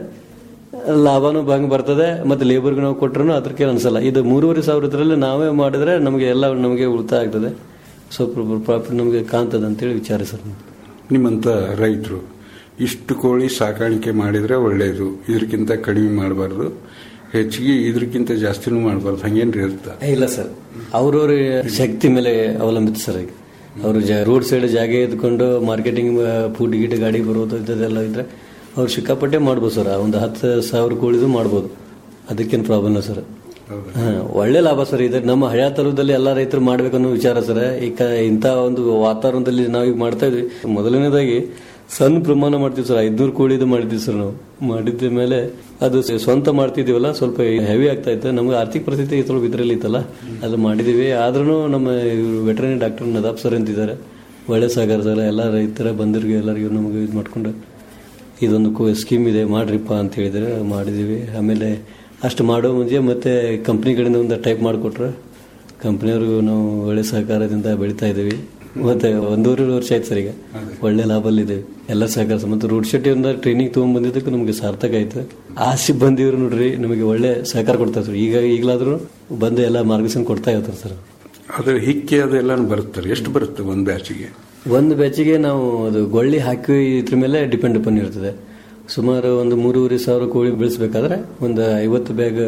ಲಾಭನೂ ಹಂಗೆ ಬರ್ತದೆ ಮತ್ತೆ ಲೇಬರ್ಗೆ ನಾವು ಕೊಟ್ರು ಅದಕ್ಕೆ ಅನ್ಸಲ್ಲ ಇದು ಮೂರುವರೆ ಸಾವಿರದ್ರಲ್ಲಿ ನಾವೇ ಮಾಡಿದ್ರೆ ನಮಗೆ ಎಲ್ಲ ನಮಗೆ ಉಳಿತಾಯ ಆಗ್ತದೆ ಸ್ವಲ್ಪ ಪ್ರಾಫಿಟ್ ನಮಗೆ ಕಾಣ್ತದೆ ಅಂತೇಳಿ ವಿಚಾರ ಸರ್ ನಿಮ್ಮಂತ ರೈತರು ಇಷ್ಟು ಕೋಳಿ ಸಾಕಾಣಿಕೆ ಮಾಡಿದ್ರೆ ಒಳ್ಳೇದು ಇದಕ್ಕಿಂತ ಕಡಿಮೆ ಮಾಡಬಾರ್ದು ಹೆಚ್ಚಿಗೆ ಇದಕ್ಕಿಂತ ಜಾಸ್ತಿನೂ ಮಾಡಬಾರ್ದು ಹಂಗೇನ್ರಿ ಇರ್ತ ಇಲ್ಲ ಸರ್ ಅವ್ರವ್ರ ಶಕ್ತಿ ಮೇಲೆ ಅವಲಂಬಿತ ಸರ್ ಈಗ ಅವರು ರೋಡ್ ಸೈಡ್ ಜಾಗ ಇದ್ಕೊಂಡು ಮಾರ್ಕೆಟಿಂಗ್ ಫುಡ್ ಗಿಡ್ ಗಾಡಿ ಬರೋದು ಇದೆಲ್ಲ ಇದ್ರೆ ಅವ್ರು ಸಿಕ್ಕಾಪಟ್ಟೆ ಮಾಡ್ಬೋದು ಸರ್ ಒಂದು ಹತ್ತು ಸಾವಿರ ಕೋಳಿದು ಮಾಡ್ಬೋದು ಅದಕ್ಕೇನು ಪ್ರಾಬ್ಲಮ್ ಇಲ್ಲ ಸರ್ ಹಾ, ಒಳ್ಳೆ ಲಾಭ ಸರ್ ಇದೆ ನಮ್ಮ ಹಳೆಯ ತರದಲ್ಲಿ ಎಲ್ಲ ರೈತರು ಮಾಡ್ಬೇಕನ್ನೋ ವಿಚಾರ ಸರ್ ಈಗ ಇಂಥ ಒಂದು ವಾತಾವರಣದಲ್ಲಿ ನಾವೀಗ ಮಾಡ್ತಾ ಇದ್ವಿ ಮೊದಲನೇದಾಗಿ ಸಣ್ಣ ಪ್ರಮಾಣ ಮಾಡ್ತೀವಿ ಸರ್ ಐದ್ನೂರು ಕೋಳಿದು ಮಾಡಿದ್ವಿ ಸರ್ ನಾವು ಮಾಡಿದ ಮೇಲೆ ಅದು ಸ್ವಂತ ಮಾಡ್ತಿದೀವಲ್ಲ ಸ್ವಲ್ಪ ಹೆವಿ ಆಗ್ತಾ ಇತ್ತು ನಮ್ಗೆ ಆರ್ಥಿಕ ಪರಿಸ್ಥಿತಿ ಸ್ವಲ್ಪ ಇದರಲ್ಲಿ ಇತ್ತಲ್ಲ ಅದು ಮಾಡಿದೀವಿ ಆದ್ರೂ ನಮ್ಮ ಇವರು ವೆಟರ್ನರಿ ಡಾಕ್ಟರ್ ನದಾಬ್ ಸರ್ ಅಂತಿದ್ದಾರೆ ಒಳ್ಳೆ ಸಹಕಾರ ಸರ್ ಎಲ್ಲ ರೈತರ ಬಂದರಿಗೆ ಎಲ್ಲರಿಗೂ ನಮಗೆ ಇದು ಮಾಡ್ಕೊಂಡು ಇದೊಂದು ಸ್ಕೀಮ್ ಇದೆ ಮಾಡ್ರಿಪ್ಪ ಅಂತ ಹೇಳಿದ್ರೆ ಮಾಡಿದೀವಿ ಆಮೇಲೆ ಅಷ್ಟು ಮಾಡೋ ಮುಂಚೆ ಮತ್ತೆ ಕಂಪ್ನಿ ಕಡೆಯಿಂದ ಒಂದು ಟೈಪ್ ಮಾಡಿಕೊಟ್ರೆ ಕಂಪ್ನಿಯವ್ರಿಗೂ ನಾವು ಒಳ್ಳೆ ಸಹಕಾರದಿಂದ ಬೆಳಿತಾ ಇದ್ದೀವಿ ಮತ್ತೆ ಒಂದೂವರೆ ವರ್ಷ ಆಯ್ತು ಸರ್ ಈಗ ಒಳ್ಳೆ ಲಾಭಲ್ಲಿದ್ದೀವಿ ಎಲ್ಲ ಸಹಕಾರ ಮತ್ತೆ ರೋಡ್ ಶೆಟ್ಟಿ ಒಂದು ಟ್ರೈನಿಂಗ್ ತೊಗೊಂಡ್ ಬಂದಿದ್ದಕ್ಕೆ ನಮಗೆ ಸಾರ್ಥಕ ಆಯ್ತು ಆ ಸಿಬ್ಬಂದಿಯವರು ನೋಡ್ರಿ ನಮಗೆ ಒಳ್ಳೆ ಸಹಕಾರ ಕೊಡ್ತಾರೆ ಸರ್ ಈಗ ಈಗಲಾದ್ರೂ ಬಂದು ಎಲ್ಲ ಮಾರ್ಗದರ್ಶನ ಕೊಡ್ತಾ ಇರ್ತಾರೆ ಸರ್ ಅದ್ರ ಹಿಕ್ಕಿ ಅದೆಲ್ಲ ಬರುತ್ತಾರೆ ಎಷ್ಟು ಬರುತ್ತೆ ಒಂದು ಬ್ಯಾಚಿಗೆ ಒಂದು ಬ್ಯಾಚಿಗೆ ನಾವು ಅದು ಗೊಳ್ಳಿ ಹಾಕಿ ಇದ್ರ ಮೇಲೆ ಡಿಪೆಂಡ್ ಅಪನ್ ಇರ್ತದೆ ಸುಮಾರು ಒಂದು ಮೂರುವರೆ ಸಾವಿರ ಕೋಳಿ ಬೆಳೆಸ್ಬೇಕಾದ್ರೆ ಒಂದು ಐವತ್ತು ಬ್ಯಾಗ್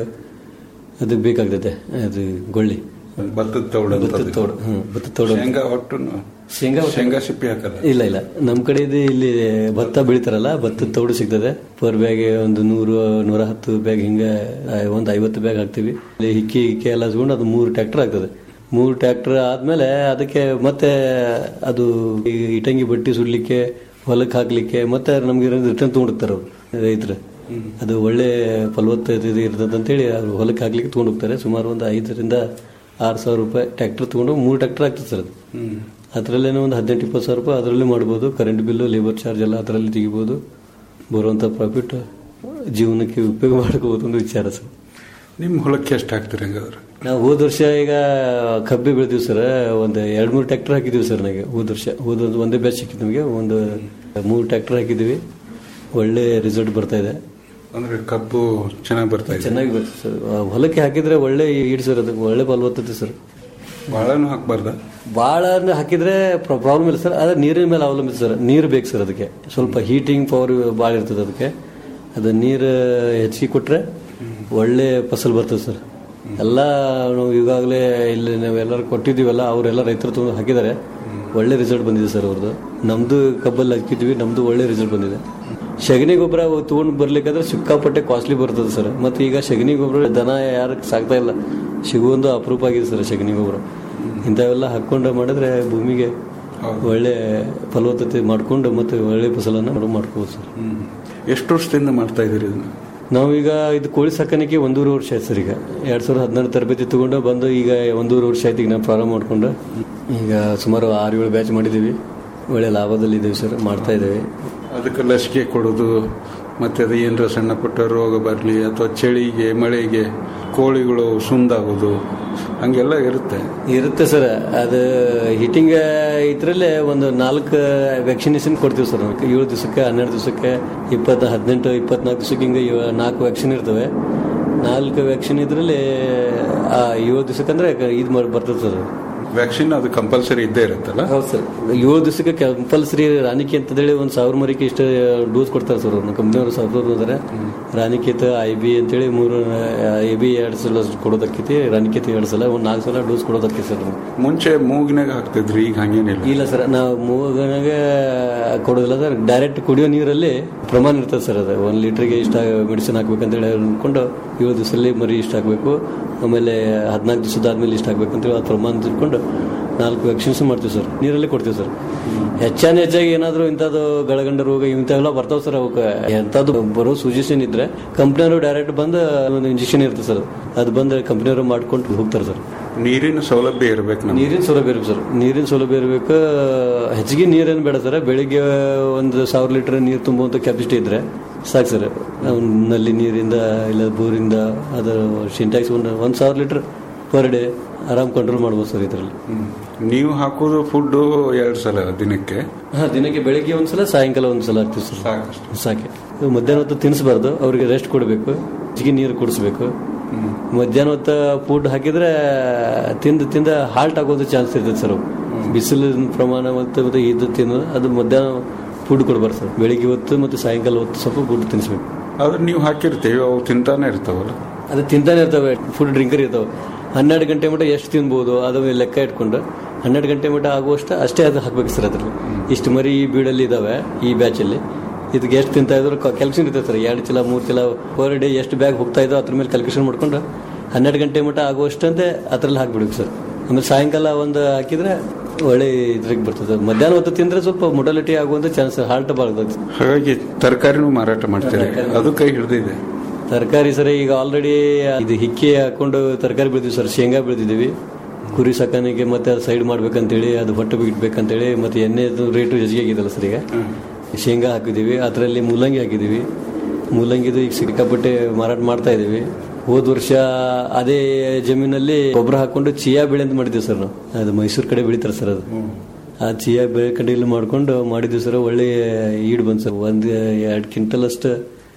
ಅದು ಬೇಕಾಗ್ತದೆ ಅದು ಗೊಳ್ಳಿ ಭತ್ತದ ತೌಡು ಅಂತ ಭತ್ತದ ಅದು. ತೋಡು ಹ್ಮ್ ಭತ್ತದ ತೋಡು ಶೇಂಗಾ ಒಟ್ಟು ಶೇಂಗಾ ಶೇಂಗಾ ಸಿಪ್ಪಿ ಹಾಕಲ್ಲ ಇಲ್ಲ ಇಲ್ಲ ನಮ್ಮ ಕಡೆ ಇದು ಇಲ್ಲಿ ಭತ್ತ ಬೆಳಿತಾರಲ್ಲ ಭತ್ತದ ತೌಡು ಸಿಗ್ತದೆ ಪರ್ ಬ್ಯಾಗ್ ಒಂದು ನೂರು ನೂರ ಹತ್ತು ಬ್ಯಾಗ್ ಹಿಂಗೆ ಆ, ಒಂದು ಐವತ್ತು ಬ್ಯಾಗ್ ಹಾಕ್ತಿವಿ ಇಲ್ಲಿ ಹಿಕ್ಕಿ ಹಿಕ್ಕಿ ಎಲ್ಲ ಹಚ್ಕೊಂಡು ಅದು ಮೂರು ಟ್ರ್ಯಾಕ್ಟರ್ ಆಗ್ತದೆ ಮೂರು ಟ್ರ್ಯಾಕ್ಟರ್ ಆದ್ಮೇಲೆ ಅದಕ್ಕೆ ಮತ್ತೆ ಅದು ಈ ಇಟಂಗಿ ಬಟ್ಟಿ ಸುಡ್ಲಿಕ್ಕೆ ಹೊಲಕ್ಕೆ ಹಾಕ್ಲಿಕ್ಕೆ ಮತ್ತೆ ನಮ್ಗೆ ರಿಟರ್ನ್ ತಗೊಂಡೋಗ್ತಾರೆ ಅವರು ರೈತರು ಅದು ಒಳ್ಳೆ ಫಲವತ್ತತೆ ಇದು ಇರ್ತದೆ ಅಂತೇಳಿ ಅವ್ರು ಹೊಲಕ್ಕೆ ಹಾಕ್ಲಿಕ್ಕೆ ತಗೊಂಡು ಹೋಗ್ತಾರೆ ಸುಮಾರು ಒಂದು ಐದರಿಂದ ಆರು ಸಾವಿರ ರೂಪಾಯಿ ಟ್ರ್ಯಾಕ್ಟರ್ ತಗೊಂಡು ಮೂರು ಟ್ರ್ಯಾಕ್ಟರ್ ಆಗ್ತದೆ ಸರ್ ಅದು ಅದರಲ್ಲೇನೋ ಒಂದು ಹದಿನೆಂಟು ಇಪ್ಪತ್ತು ಸಾವಿರ ರೂಪಾಯಿ ಅದರಲ್ಲೇ ಮಾಡ್ಬೋದು ಕರೆಂಟ್ ಬಿಲ್ಲು ಲೇಬರ್ ಚಾರ್ಜ್ ಎಲ್ಲ ಅದರಲ್ಲಿ ತೆಗಿಬೋದು ಬರುವಂಥ ಪ್ರಾಫಿಟ್ ಜೀವನಕ್ಕೆ ಉಪಯೋಗ ಮಾಡ್ಕೋಬೋದು ಒಂದು ವಿಚಾರ ಸರ್ ನಿಮ್ಮ ಹೊಲಕ್ಕೆ ಎಷ್ಟು ಹಾಕ್ತೀರಿ ಹಂಗಾದ್ರೆ ನಾವು ಹೋದ ವರ್ಷ ಈಗ ಕಬ್ಬಿ ಬೆಳೆದಿವಿ ಸರ್ ಒಂದು ಎರಡು ಮೂರು ಟ್ರ್ಯಾಕ್ಟರ್ ಹಾಕಿದೀವಿ ಸರ್ ನನಗೆ ಹೋದ ವರ್ಷ ಹೋದ ಒಂದೇ ಬ್ಯಾಚ್ ಸಿಕ್ಕಿತ್ತು ನಮಗೆ ಒಂದು ಮೂರು ಟ್ರ್ಯಾಕ್ಟರ್ ಹಾಕಿದ್ದೀವಿ ಒಳ್ಳೆ ರಿಸಲ್ಟ್ ಬರ್ತಾ ಇದೆ ಅಂದ್ರೆ ಕಬ್ಬು ಚೆನ್ನಾಗಿ ಬರ್ತಾ ಇದೆ ಚೆನ್ನಾಗಿ ಬರ್ತದೆ ಸರ್ ಆ ಹೊಲಕ್ಕೆ ಹಾಕಿದ್ರೆ ಒಳ್ಳೆ ಈಡ್ ಸರ್ ಅದು ಒಳ್ಳೆ ಫಲವತ್ತತೆ ಸರ್ ಬಹಳನು ಹಾಕ್ಬಾರ್ದ ಭಾಳ ಹಾಕಿದ್ರೆ ಪ್ರಾಬ್ಲಮ್ ಇಲ್ಲ ಸರ್ ಆದ್ರೆ ನೀರಿನ ಮೇಲೆ ಅವಲಂಬಿತ ಸರ್ ನೀರು ಬೇಕು ಸರ್ ಅದಕ್ಕೆ ಸ್ವಲ್ಪ ಹೀಟಿಂಗ್ ಪವರ್ ಭಾಳ ಇರ್ತದೆ ಅದಕ್ಕೆ ಅದು ನೀರು ಹೆಚ್ಚಿಗೆ ಕೊಟ್ರೆ ಒಳ್ಳೆ ಫಸಲ್ ಬರ್ತದೆ ಸರ್ ಎಲ್ಲ ನಾವು ಈಗಾಗಲೇ ಇಲ್ಲಿ ನಾವೆಲ್ಲರೂ ಕೊಟ್ಟಿದ್ದೀವಲ್ಲ ಅವರೆಲ್ಲ ರೈತರು ತುಂಬ ಹಾಕಿದ್ದಾರೆ ಒಳ್ಳೆ ರಿಸಲ್ಟ್ ಬಂದಿದೆ ಸರ್ ಅವ್ರದ್ದು ನಮ್ದು ಕಬ್ಬಲ್ಲಿ ಹಾಕಿದ್ವಿ ನಮ್ದು ಒಳ್ಳೆ ರಿಸಲ್ಟ್ ಬಂದಿದೆ ಸಗಣಿ ಗೊಬ್ಬರ ತಗೊಂಡು ಬರ್ಲಿಕ್ಕಾದ್ರೆ ಸಿಕ್ಕಾಪಟ್ಟೆ ಕಾಸ್ಟ್ಲಿ ಬರ್ತದೆ ಸರ್ ಮತ್ತೆ ಈಗ ಸಗಣಿ ಗೊಬ್ಬರ ದನ ಯಾರು ಸಾಕ್ತಾ ಇಲ್ಲ ಸಿಗುವೊಂದು ಅಪರೂಪ ಆಗಿದೆ ಸರ್ ಸಗಣಿ ಗೊಬ್ಬರ ಇಂಥವೆಲ್ಲ ಹಾಕೊಂಡು ಮಾಡಿದ್ರೆ ಭೂಮಿಗೆ ಒಳ್ಳೆ ಫಲವತ್ತತೆ ಮಾಡ್ಕೊಂಡು ಮತ್ತೆ ಒಳ್ಳೆ ಫಸಲನ್ನ ನಾವು ಮಾಡ್ಕೋಬೋದು ಸರ್ ಎಷ್ಟು ವರ್ಷದಿಂದ ಮಾಡ್ತಾ ಇದೀರಿ ಇದನ್ನ ನಾವೀಗ ಇದು ಕೋಳಿ ಸಾಕಾಣಿಕೆ ಒಂದೂವರೆ ವರ್ಷ ಆಯ್ತು ಸರ್ ಈಗ ಎರಡ್ ಸಾವಿರದ ಹದಿನಾರು ತರಬೇತಿ ತಗೊಂಡು ಬಂದು ಈಗ ಒಂದೂವರೆ ವರ್ಷ ಆಯ್ತು ಈಗ ನಾವು ಪ್ರಾರಂಭ ಮಾಡ್ಕೊಂಡು ಈಗ ಸುಮಾರು ಆರು ಏಳು ಬ್ಯಾಚ್ ಮಾಡಿದ್ದೀವಿ ಒಳ್ಳೆ ಲಾಭದಲ್ಲಿ ಇದ್ದೀವಿ ಸರ್ ಮಾಡ್ತಾ ಇದ್ದೇವೆ ಅದಕ್ಕೆ ಲಸಿಕೆ ಕೊಡೋದು ಮತ್ತೆ ಅದು ಏನರ ಸಣ್ಣ ಪುಟ್ಟ ರೋಗ ಬರಲಿ ಅಥವಾ ಚಳಿಗೆ ಮಳೆಗೆ ಕೋಳಿಗಳು ಸುಂದಾಗೋದು ಹಂಗೆಲ್ಲ ಇರುತ್ತೆ ಇರುತ್ತೆ ಸರ್ ಅದು ಹೀಟಿಂಗ್ ಇದ್ರಲ್ಲೇ ಒಂದು ನಾಲ್ಕು ವ್ಯಾಕ್ಸಿನೇಷನ್ ಕೊಡ್ತೀವಿ ಸರ್ ನಾವು. ಏಳು ದಿವಸಕ್ಕೆ ಹನ್ನೆರಡು ದಿವಸಕ್ಕೆ ಇಪ್ಪತ್ತು ಹದಿನೆಂಟು ಇಪ್ಪತ್ನಾಲ್ಕು ದಿವಸಕ್ಕೆ ಹಿಂಗೆ ಇವ- ನಾಲ್ಕು ವ್ಯಾಕ್ಸಿನ್ ಇರ್ತವೆ ನಾಲ್ಕು ವ್ಯಾಕ್ಸಿನ್ ಇದ್ರಲ್ಲಿ ಆ ಏಳು ದಿವಸಕ್ಕೆ ಅಂದ್ರೆ ಇದು ಮಾಡಿ ಬರ್ತದೆ ಸರ್ ವ್ಯಾಕ್ಸಿನ್ ಅದು ಕಂಪಲ್ಸರಿ ಇದ್ದೇ ಇರುತ್ತಲ್ಲ ಹೌದು ಸರ್ ಏಳು ದಿವಸಕ್ಕೆ ಕಂಪಲ್ಸರಿ ರಾಣಿಕೆ ಅಂತೇಳಿ ಒಂದು ಸಾವಿರ ಮರಿಕೆ ಇಷ್ಟು ಡೋಸ್ ಕೊಡ್ತಾರೆ ಸರ್ ಅವ್ರನ್ನ ಕಂಪ್ನಿಯವರು ಸಾವಿರ ಇದ್ದಾರೆ ರಾಣಿಕೇತ ಐ ಬಿ ಅಂತೇಳಿ ಮೂರು ಎ ಬಿ ಎರಡು ಸಲ ಕೊಡೋದಕ್ಕೈತಿ ರಾಣಿಕೇತ ಎರಡು ಸಲ ಒಂದು ನಾಲ್ಕು ಸಲ ಡೋಸ್ ಕೊಡೋದಕ್ಕೆ ಸರ್ ನಮ್ಗೆ. ಮುಂಚೆ ಮೂಗಿನಾಗ ಹಾಕ್ತಿದ್ರಿ ಈಗ ಹಂಗೇನಿಲ್ಲ ಇಲ್ಲ ಸರ್ ನಾವು ಮೂಗನಾಗ ಕೊಡೋದಿಲ್ಲ ಸರ್ ಡೈರೆಕ್ಟ್ ಕುಡಿಯೋ ನೀರಲ್ಲಿ ಪ್ರಮಾಣ ಇರ್ತದೆ ಸರ್ ಅದು ಒಂದು ಲೀಟ್ರಿಗೆ ಇಷ್ಟ ಮೆಡಿಸಿನ್ ಹಾಕ್ಬೇಕಂತೇಳಿ ಅನ್ಕೊಂಡು ಏಳು ದಿವಸದಲ್ಲಿ ಮರಿ ಇಷ್ಟ ಹಾಕಬೇಕು ಆಮೇಲೆ ಹದಿನಾಲ್ಕು ದಿವಸದಾದ್ಮೇಲೆ ಇಷ್ಟ ಹಾಕ್ಬೇಕು ಅಂತೇಳಿ ಆ ಪ್ರಮಾಣ ತಿಳ್ಕೊಂಡು ನಾಲ್ಕು ವ್ಯಾಕ್ಸಿನ್ಸ್ ಮಾಡ್ತೀವಿ ಸರ್ ನೀರಲ್ಲೇ ಕೊಡ್ತೀವಿ ಸರ್ ಹೆಚ್ಚಾನ ಹೆಚ್ಚಾಗಿ ಏನಾದರೂ ಇಂಥದ್ದು ಗಳಗಂಡ ರೋಗ ಇಂಥವೆಲ್ಲ ಬರ್ತಾವೆ ಸರ್ ಅವಕ್ಕೆ ಎಂಥದ್ದು ಬರೋ ಸೂಚನೆ ಇದ್ರೆ ಕಂಪ್ನಿಯವರು ಡೈರೆಕ್ಟ್ ಬಂದು ಒಂದು ಇಂಜೆಕ್ಷನ್ ಇರ್ತದೆ ಸರ್ ಅದು ಬಂದು ಕಂಪ್ನಿಯವರು ಮಾಡ್ಕೊಂಡು ಹೋಗ್ತಾರೆ ಸರ್ ನೀರಿನ ಸೌಲಭ್ಯ ಇರಬೇಕು ನಮ್ಗೆ ನೀರಿನ ಸೌಲಭ್ಯ ಇರಬೇಕು ಸರ್ ನೀರಿನ ಸೌಲಭ್ಯ ಇರಬೇಕು ಹೆಚ್ಚಿಗೆ ನೀರೇನು ಬೇಡ ಸರ್ ಬೆಳಿಗ್ಗೆ ಒಂದು ಸಾವಿರ ಲೀಟರ್ ನೀರು ತುಂಬುವಂಥ ಕೆಪಾಸಿಟಿ ಇದ್ರೆ ಸಾಕು ಸರ್ ನಲ್ಲಿ ನೀರಿಂದ ಇಲ್ಲ ಬೋರಿಂದ ಅದರ ಸಿಂಟ್ಯಾಕ್ಸ್ ಒಂದು ಒಂದು ಸಾವಿರ ಲೀಟರ್ ಪರ್ ಡೇ ಆರಾಮ್ ಕಂಟ್ರೋಲ್ ಮಾಡ್ಬೋದು ಸರ್ ಇದರಲ್ಲಿ ಹ್ಮ್. ನೀವು ಹಾಕೋದು ಫುಡ್ ಎರಡು ಸಲ ದಿನಕ್ಕೆ ಹಾಂ ದಿನಕ್ಕೆ ಬೆಳಿಗ್ಗೆ ಒಂದ್ಸಲ ಸಾಯಂಕಾಲ ಒಂದ್ಸಲ ಹಾಕ್ತೀವಿ ಸರ್ ಸಾಕಷ್ಟು ಸಾಕೆ ಮಧ್ಯಾಹ್ನ ಹೊತ್ತು ತಿನ್ನಿಸ್ಬಾರ್ದು ಅವ್ರಿಗೆ ರೆಸ್ಟ್ ಕೊಡಬೇಕು ಹೆಚ್ಚಿಗೆ ನೀರು ಕುಡಿಸ್ಬೇಕು ಮಧ್ಯಾಹ್ನ ಹೊತ್ತು ಫುಡ್ ಹಾಕಿದ್ರೆ ತಿಂದು ತಿಂದ ಹಾಲ್ಟ್ ಆಗೋದು ಚಾನ್ಸ್ ಇರ್ತದೆ ಸರ್ ಅವು. ಬಿಸಿಲಿನ ಪ್ರಮಾಣ ಮತ್ತು ಮತ್ತೆ ಇದು ತಿನ್ನೋದು ಅದು ಮಧ್ಯಾಹ್ನ ಫುಡ್ ಕೊಡ್ಬಾರ್ದು ಸರ್ ಬೆಳಿಗ್ಗೆ ಹೊತ್ತು ಮತ್ತು ಸಾಯಂಕಾಲ ಹೊತ್ತು ಸ್ವಲ್ಪ ಫುಡ್ ತಿನ್ನಿಸ್ಬೇಕು ಆದ್ರೆ ನೀವು ಹಾಕಿರ್ತೀವಿ ಅವು ತಿಂತಾನೆ ಇರ್ತಾವಲ್ಲ ಅದು ತಿಂತಾನೆ ಇರ್ತವೆ ಫುಡ್ ಡ್ರಿಂಕರ್ ಇರ್ತಾವೆ ಹನ್ನೆರಡು ಗಂಟೆ ಮಟ್ಟ ಎಷ್ಟು ತಿನ್ಬೋದು ಅದು ಲೆಕ್ಕ ಇಟ್ಕೊಂಡು ಹನ್ನೆರಡು ಗಂಟೆ ಮಟ್ಟ ಆಗುವಷ್ಟು ಅಷ್ಟೇ ಅದು ಹಾಕ್ಬೇಕು ಸರ್ ಅದ್ರಲ್ಲಿ ಇಷ್ಟು ಮರಿ ಈ ಬೀಡಲ್ಲಿ ಇದಾವೆ ಈ ಬ್ಯಾಚಲ್ಲಿ ಇದಕ್ಕೆ ಎಷ್ಟು ತಿಂತಾ ಇದ್ರು ಕ್ಯಾಲ್ಕುಲೇಷನ್ ಇರ್ತದೆ ಸರ್ ಎರಡು ಚೀಲ ಮೂರು ಚೀಲ ಪರ್ ಡೇ ಎಷ್ಟು ಬ್ಯಾಗ್ ಹೋಗ್ತಾ ಇದ್ದೋ ಅದ್ರ ಮೇಲೆ ಕ್ಯಾಲ್ಕುಲೇಷನ್ ಮಾಡ್ಕೊಂಡು ಹನ್ನೆರಡು ಗಂಟೆ ಮಟ್ಟ ಆಗುವಷ್ಟಂತೆ ಅದ್ರಲ್ಲಿ ಹಾಕ್ಬಿಡ್ಬೇಕು ಸರ್ ಆಮೇಲೆ ಸಾಯಂಕಾಲ ಒಂದು ಹಾಕಿದ್ರೆ ಒಳ್ಳೆ ಇದ್ರಿಗೆ ಬರ್ತದೆ ಮಧ್ಯಾಹ್ನ ಹೊತ್ತು ತಿಂದ್ರೆ ಸ್ವಲ್ಪ ಮೊಟಾಲಿಟಿ ಆಗುವಂತ ಚಾನ್ಸ್ ಹಾಲ್ಟ್ ಬಾಳ್ತದೆ ಹಾಗಾಗಿ ತರಕಾರಿನೂ ಮಾರಾಟ ಮಾಡ್ತೀರಿ ಅದು ಕೈ ಹಿಡಿದಿದೆ ತರಕಾರಿ ಸರ್ ಈಗ ಆಲ್ರೆಡಿ ಇದು ಹಿಕ್ಕಿ ಹಾಕೊಂಡು ತರಕಾರಿ ಬೆಳೆದಿವಿ ಸರ್ ಶೇಂಗಾ ಬೆಳೆದಿದ್ದೀವಿ ಕುರಿ ಸಾಕಾಣಿಕೆ ಮತ್ತೆ ಅದು ಸೈಡ್ ಮಾಡ್ಬೇಕಂತೇಳಿ ಅದು ಹೊಟ್ಟೆ ಬಿಡ್ಬೇಕಂತೇಳಿ ಮತ್ತೆ ಎಣ್ಣೆ ರೇಟು ಹೆಚ್ಚಿಗೆ ಆಗಿದಲ್ಲ ಸರ್ ಈಗ ಶೇಂಗಾ ಹಾಕಿದ್ದೀವಿ ಅದರಲ್ಲಿ ಮೂಲಂಗಿ ಹಾಕಿದ್ದೀವಿ ಮೂಲಂಗಿದು ಈಗ ಸಿಕ್ಕಾಪಟ್ಟೆ ಮಾರಾಟ ಮಾಡ್ತಾ ಇದ್ದೀವಿ ಹೋದ ವರ್ಷ ಅದೇ ಜಮೀನಲ್ಲಿ ಗೊಬ್ಬರ ಹಾಕೊಂಡು ಚಿಯಾ ಬೆಳೆ ಅಂತ ಮಾಡಿದ್ದೀವಿ ಸರ್ ನಾವು ಅದು ಮೈಸೂರು ಕಡೆ ಬೆಳಿತಾರೆ ಸರ್ ಅದು ಆ ಚಿಯಾ ಬೆಳೆ ಕಡೆ ಇಲ್ಲಿ ಮಾಡ್ಕೊಂಡು ಮಾಡಿದ್ವಿ ಸರ್ ಒಳ್ಳೆ ಈಡ್ ಬಂತು ಸರ್ ಒಂದು ಎರಡು ಕ್ವಿಂಟಲ್ ಅಷ್ಟು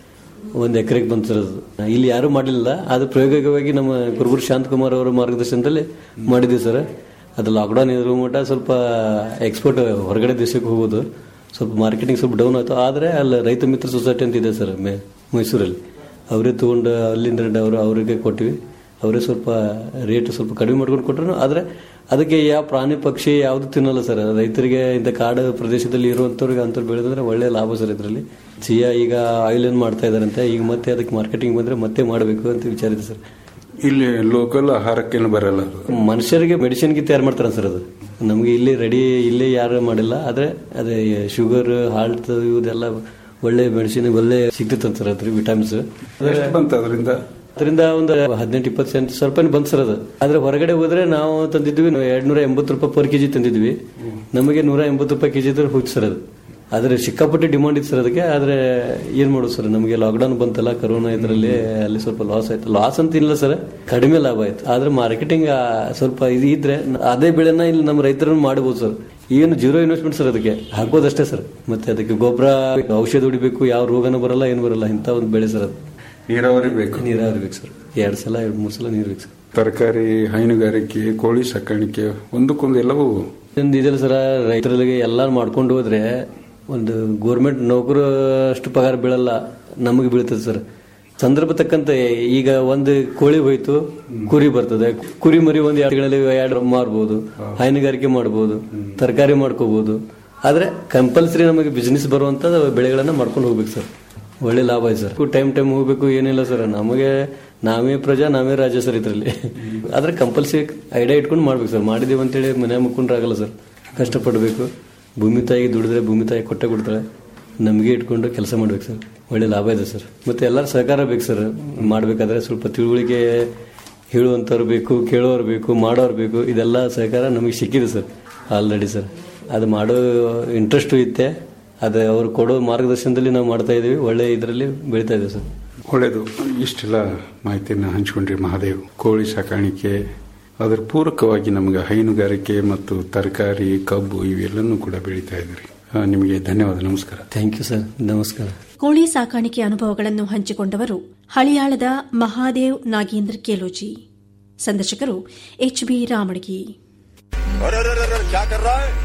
ಒಂದು ಎಕರೆಗೆ ಬಂತು ಸರ್ ಅದು ಇಲ್ಲಿ ಯಾರೂ ಮಾಡಲಿಲ್ಲ ಅದು ಪ್ರಾಯೋಗಿಕವಾಗಿ ನಮ್ಮ ಕುರುಬುರು ಶಾಂತಕುಮಾರ್ ಅವರ ಮಾರ್ಗದರ್ಶನದಲ್ಲಿ ಮಾಡಿದ್ವಿ ಸರ್ ಅದು ಲಾಕ್ಡೌನ್ ಇರೋ ಮಟ್ಟ ಸ್ವಲ್ಪ ಎಕ್ಸ್ಪೋರ್ಟ್ ಹೊರಗಡೆ ದೇಶಕ್ಕೆ ಹೋಗೋದು ಸ್ವಲ್ಪ ಮಾರ್ಕೆಟಿಂಗ್ ಸ್ವಲ್ಪ ಡೌನ್ ಆಯಿತು ಆದರೆ ಅಲ್ಲಿ ರೈತ ಮಿತ್ರ ಸೊಸೈಟಿ ಅಂತ ಇದೆ ಸರ್ ಮೇ ಮೈಸೂರಲ್ಲಿ ಅವರೇ ತೊಗೊಂಡು ಅಲ್ಲಿಂದ ಅವರು ಅವರಿಗೆ ಕೊಟ್ಟಿವಿ ಅವರೇ ಸ್ವಲ್ಪ ರೇಟ್ ಸ್ವಲ್ಪ ಕಡಿಮೆ ಮಾಡ್ಕೊಂಡು ಕೊಟ್ಟರು ಆದರೆ ಅದಕ್ಕೆ ಯಾವ ಪ್ರಾಣಿ ಪಕ್ಷಿ ಯಾವುದು ತಿನ್ನಲ್ಲ ಸರ್ ರೈತರಿಗೆ ಇಂಥ ಕಾಡು ಪ್ರದೇಶದಲ್ಲಿ ಇರುವಂಥವ್ರಿಗೆ ಅಂಥವ್ರು ಬೆಳೆದ್ರೆ ಒಳ್ಳೆ ಲಾಭ ಸರ್ ಇದರಲ್ಲಿ ಚಿಯಾ ಈಗ ಆಯಿಲ್ ಏನು ಮಾಡ್ತಾ ಇದಾರಂತೆ ಈಗ ಮತ್ತೆ ಅದಕ್ಕೆ ಮಾರ್ಕೆಟಿಂಗ್ ಬಂದರೆ ಮತ್ತೆ ಮಾಡಬೇಕು ಅಂತ ವಿಚಾರ ಇದೆ ಸರ್ ಇಲ್ಲಿ ಲೋಕಲ್ ಆಹಾರಕ್ಕೇನು ಬರಲ್ಲ ಅದು ಮನುಷ್ಯರಿಗೆ ಮೆಡಿಸಿನ್ಗೆ ತಯಾರು ಮಾಡ್ತಾರೆ ಸರ್ ಅದು ನಮಗೆ ಇಲ್ಲಿ ರೆಡಿ ಇಲ್ಲೇ ಯಾರು ಮಾಡಿಲ್ಲ ಆದರೆ ಅದೇ ಶುಗರ್ ಹಾಲ್ಟ್ ಇವುದೆಲ್ಲ ಒಳ್ಳೆ ಮೆಡಿಸಿನ್ ಒಳ್ಳೆ ಸಿಗ್ತಿತ್ತು ಸರ್ ಅದ್ರ ವಿಟಮಿನ್ಸ್ ಎಷ್ಟು ಬಂತು ಅದರಿಂದ ಅದರಿಂದ ಒಂದು ಹದಿನೆಂಟು ಇಪ್ಪತ್ತು ಸೆಂಟ್ ಸ್ವಲ್ಪ ಬಂತು ಸರ್ ಅದು ಆದ್ರೆ ಹೊರಗಡೆ ಹೋದ್ರೆ ನಾವು ತಂದಿದ್ವಿ ಎರಡ್ ನೂರ ಎಂಬತ್ತು ರೂಪಾಯಿ ಪರ್ ಕೆಜಿ ತಂದಿದ್ವಿ ನಮಗೆ ನೂರ ಎಂಬತ್ತು ರೂಪಾಯಿ ಕೆಜಿ ಇದ್ರೆ ಹೋಯ್ತು ಸರ್ ಅದು ಆದ್ರೆ ಸಿಕ್ಕಾಪಟ್ಟೆ ಡಿಮಾಂಡ್ ಇತ್ತು ಸರ್ ಅದಕ್ಕೆ ಆದ್ರೆ ಏನ್ ಮಾಡೋದು ಸರ್ ನಮಗೆ ಲಾಕ್ಡೌನ್ ಬಂತಲ್ಲ ಕರೋನಾ ಇದರಲ್ಲಿ ಅಲ್ಲಿ ಸ್ವಲ್ಪ ಲಾಸ್ ಆಯ್ತು ಲಾಸ್ ಅಂತ ಇಲ್ಲ ಸರ್ ಕಡಿಮೆ ಲಾಭ ಆಯ್ತು ಆದ್ರೆ ಮಾರ್ಕೆಟಿಂಗ್ ಸ್ವಲ್ಪ ಇದು ಇದ್ರೆ ಅದೇ ಬೆಳೆನ ಇಲ್ಲಿ ನಮ್ಮ ರೈತರನ್ನು ಮಾಡಬಹುದು ಸರ್ ಏನು ಜೀರೋ ಇನ್ವೆಸ್ಟ್ಮೆಂಟ್ ಸರ್ ಅದಕ್ಕೆ ಹಾಕೋದಷ್ಟೇ ಸರ್ ಮತ್ತೆ ಅದಕ್ಕೆ ಗೊಬ್ಬರ ಔಷಧ ಹೊಡಿಬೇಕು ಯಾವ ರೋಗನೂ ಬರಲ್ಲ ಏನು ಬರಲ್ಲ ಇಂಥ ಒಂದು ಬೆಳೆ ಸರ್ ಅದು ನೀರಾವರಿ ಬೇಕು ನೀರಾವರಿ ಬೇಕು ಸರ್ ಎರಡು ಸಲ ಎರಡು ಮೂರು ಸಲ ನೀರು ಬೇಕು ಸರ್ ತರಕಾರಿ ಹೈನುಗಾರಿಕೆ ಕೋಳಿ ಸಾಕಾಣಿಕೆ ಒಂದಕ್ಕೊಂದು ಎಲ್ಲವೂ ಒಂದು ಇದೆಲ್ಲ ಸರ ರೈತರಿಗೆ ಎಲ್ಲಾರು ಮಾಡ್ಕೊಂಡು ಹೋದ್ರೆ ಒಂದು ಗೋರ್ಮೆಂಟ್ ನೌಕರ ಅಷ್ಟು ಪಗಾರ ಬೀಳಲ್ಲ ನಮಗೆ ಬೀಳ್ತದೆ ಸರ್ ಸಂದರ್ಭ ತಕ್ಕಂತೆ ಈಗ ಒಂದು ಕೋಳಿ ಹೋಯ್ತು ಕುರಿ ಬರ್ತದೆ ಕುರಿ ಮರಿ ಒಂದು ಎರಡುಗಳಲ್ಲಿ ಎರಡು ಮಾರ್ಬೋದು ಹೈನುಗಾರಿಕೆ ಮಾಡ್ಬೋದು ತರಕಾರಿ ಮಾಡ್ಕೋಬಹುದು ಆದ್ರೆ ಕಂಪಲ್ಸರಿ ನಮಗೆ ಬಿಸ್ನೆಸ್ ಬರುವಂತ ಬೆಳೆಗಳನ್ನ ಮಾಡ್ಕೊಂಡು ಹೋಗ್ಬೇಕು ಸರ್ ಒಳ್ಳೆ ಲಾಭ ಇದೆ ಸರ್ ಟೈಮ್ ಟೈಮ್ ಹೋಗ್ಬೇಕು ಏನಿಲ್ಲ ಸರ್ ನಮಗೆ ನಾವೇ ಪ್ರಜಾ ನಾವೇ ರಾಜ ಸರ್ ಇದರಲ್ಲಿ ಆದ್ರೆ ಕಂಪಲ್ಸರಿ ಐಡಿಯಾ ಇಟ್ಕೊಂಡು ಮಾಡ್ಬೇಕು ಸರ್ ಮಾಡಿದೀವಿ ಅಂತೇಳಿ ಮನೆ ಮುಕ್ಕೊಂಡ್ರೆ ಆಗಲ್ಲ ಸರ್ ಕಷ್ಟಪಡಬೇಕು ಭೂಮಿ ತಾಯಿಗೆ ದುಡಿದ್ರೆ ಭೂಮಿ ತಾಯಿ ಕೊಟ್ಟೆ ಕೊಡ್ತಾಳೆ ನಮಗೆ ಇಟ್ಕೊಂಡು ಕೆಲಸ ಮಾಡ್ಬೇಕು ಸರ್ ಒಳ್ಳೆ ಲಾಭ ಇದೆ ಸರ್ ಮತ್ತೆ ಎಲ್ಲರ ಸಹಕಾರ ಬೇಕು ಸರ್ ಮಾಡ್ಬೇಕಾದ್ರೆ ಸ್ವಲ್ಪ ತಿಳುವಳಿಕೆ ಹೇಳುವಂಥವ್ರು ಬೇಕು ಕೇಳೋರು ಬೇಕು ಮಾಡೋರು ಬೇಕು ಇದೆಲ್ಲ ಸಹಕಾರ ನಮಗೆ ಸಿಕ್ಕಿದೆ ಸರ್ ಆಲ್ರೆಡಿ ಸರ್ ಅದು ಮಾಡೋ ಇಂಟ್ರೆಸ್ಟು ಇತ್ತೆ ಅದು ಅವ್ರು ಕೊಡೋ ಮಾರ್ಗದರ್ಶನದಲ್ಲಿ ನಾವು ಮಾಡ್ತಾ ಇದೀವಿ ಒಳ್ಳೆ ಇದರಲ್ಲಿ ಬೆಳೀತಾ ಇದ್ದೀವಿ ಸರ್ ಒಳ್ಳೆಯದು ಇಷ್ಟೆಲ್ಲ ಮಾಹಿತಿಯನ್ನು ಹಂಚಿಕೊಂಡ್ರಿ ಮಹಾದೇವ್ ಕೋಳಿ ಸಾಕಾಣಿಕೆ ಅದರ ಪೂರಕವಾಗಿ ನಮಗೆ ಹೈನುಗಾರಿಕೆ ಮತ್ತು ತರಕಾರಿ ಕಬ್ಬು ಇವೆಲ್ಲನೂ ಕೂಡ ಬೆಳೀತಾ ಇದ್ರಿ ಆ, ನಿಮಗೆ ಧನ್ಯವಾದ ನಮಸ್ಕಾರ ಥ್ಯಾಂಕ್ ಯು ಸರ್ ನಮಸ್ಕಾರ ಕೋಳಿ ಸಾಕಾಣಿಕೆ ಅನುಭವಗಳನ್ನು ಹಂಚಿಕೊಂಡವರು ಹಳಿಯಾಳದ ಮಹಾದೇವ್ ನಾಗೇಂದ್ರ ಕೇಲೋಜಿ ಸಂದರ್ಶಕರು ಎಚ್ಬಿ ರಾಮಣಗಿ अरे अरे अरे अरे, क्या कर रहा है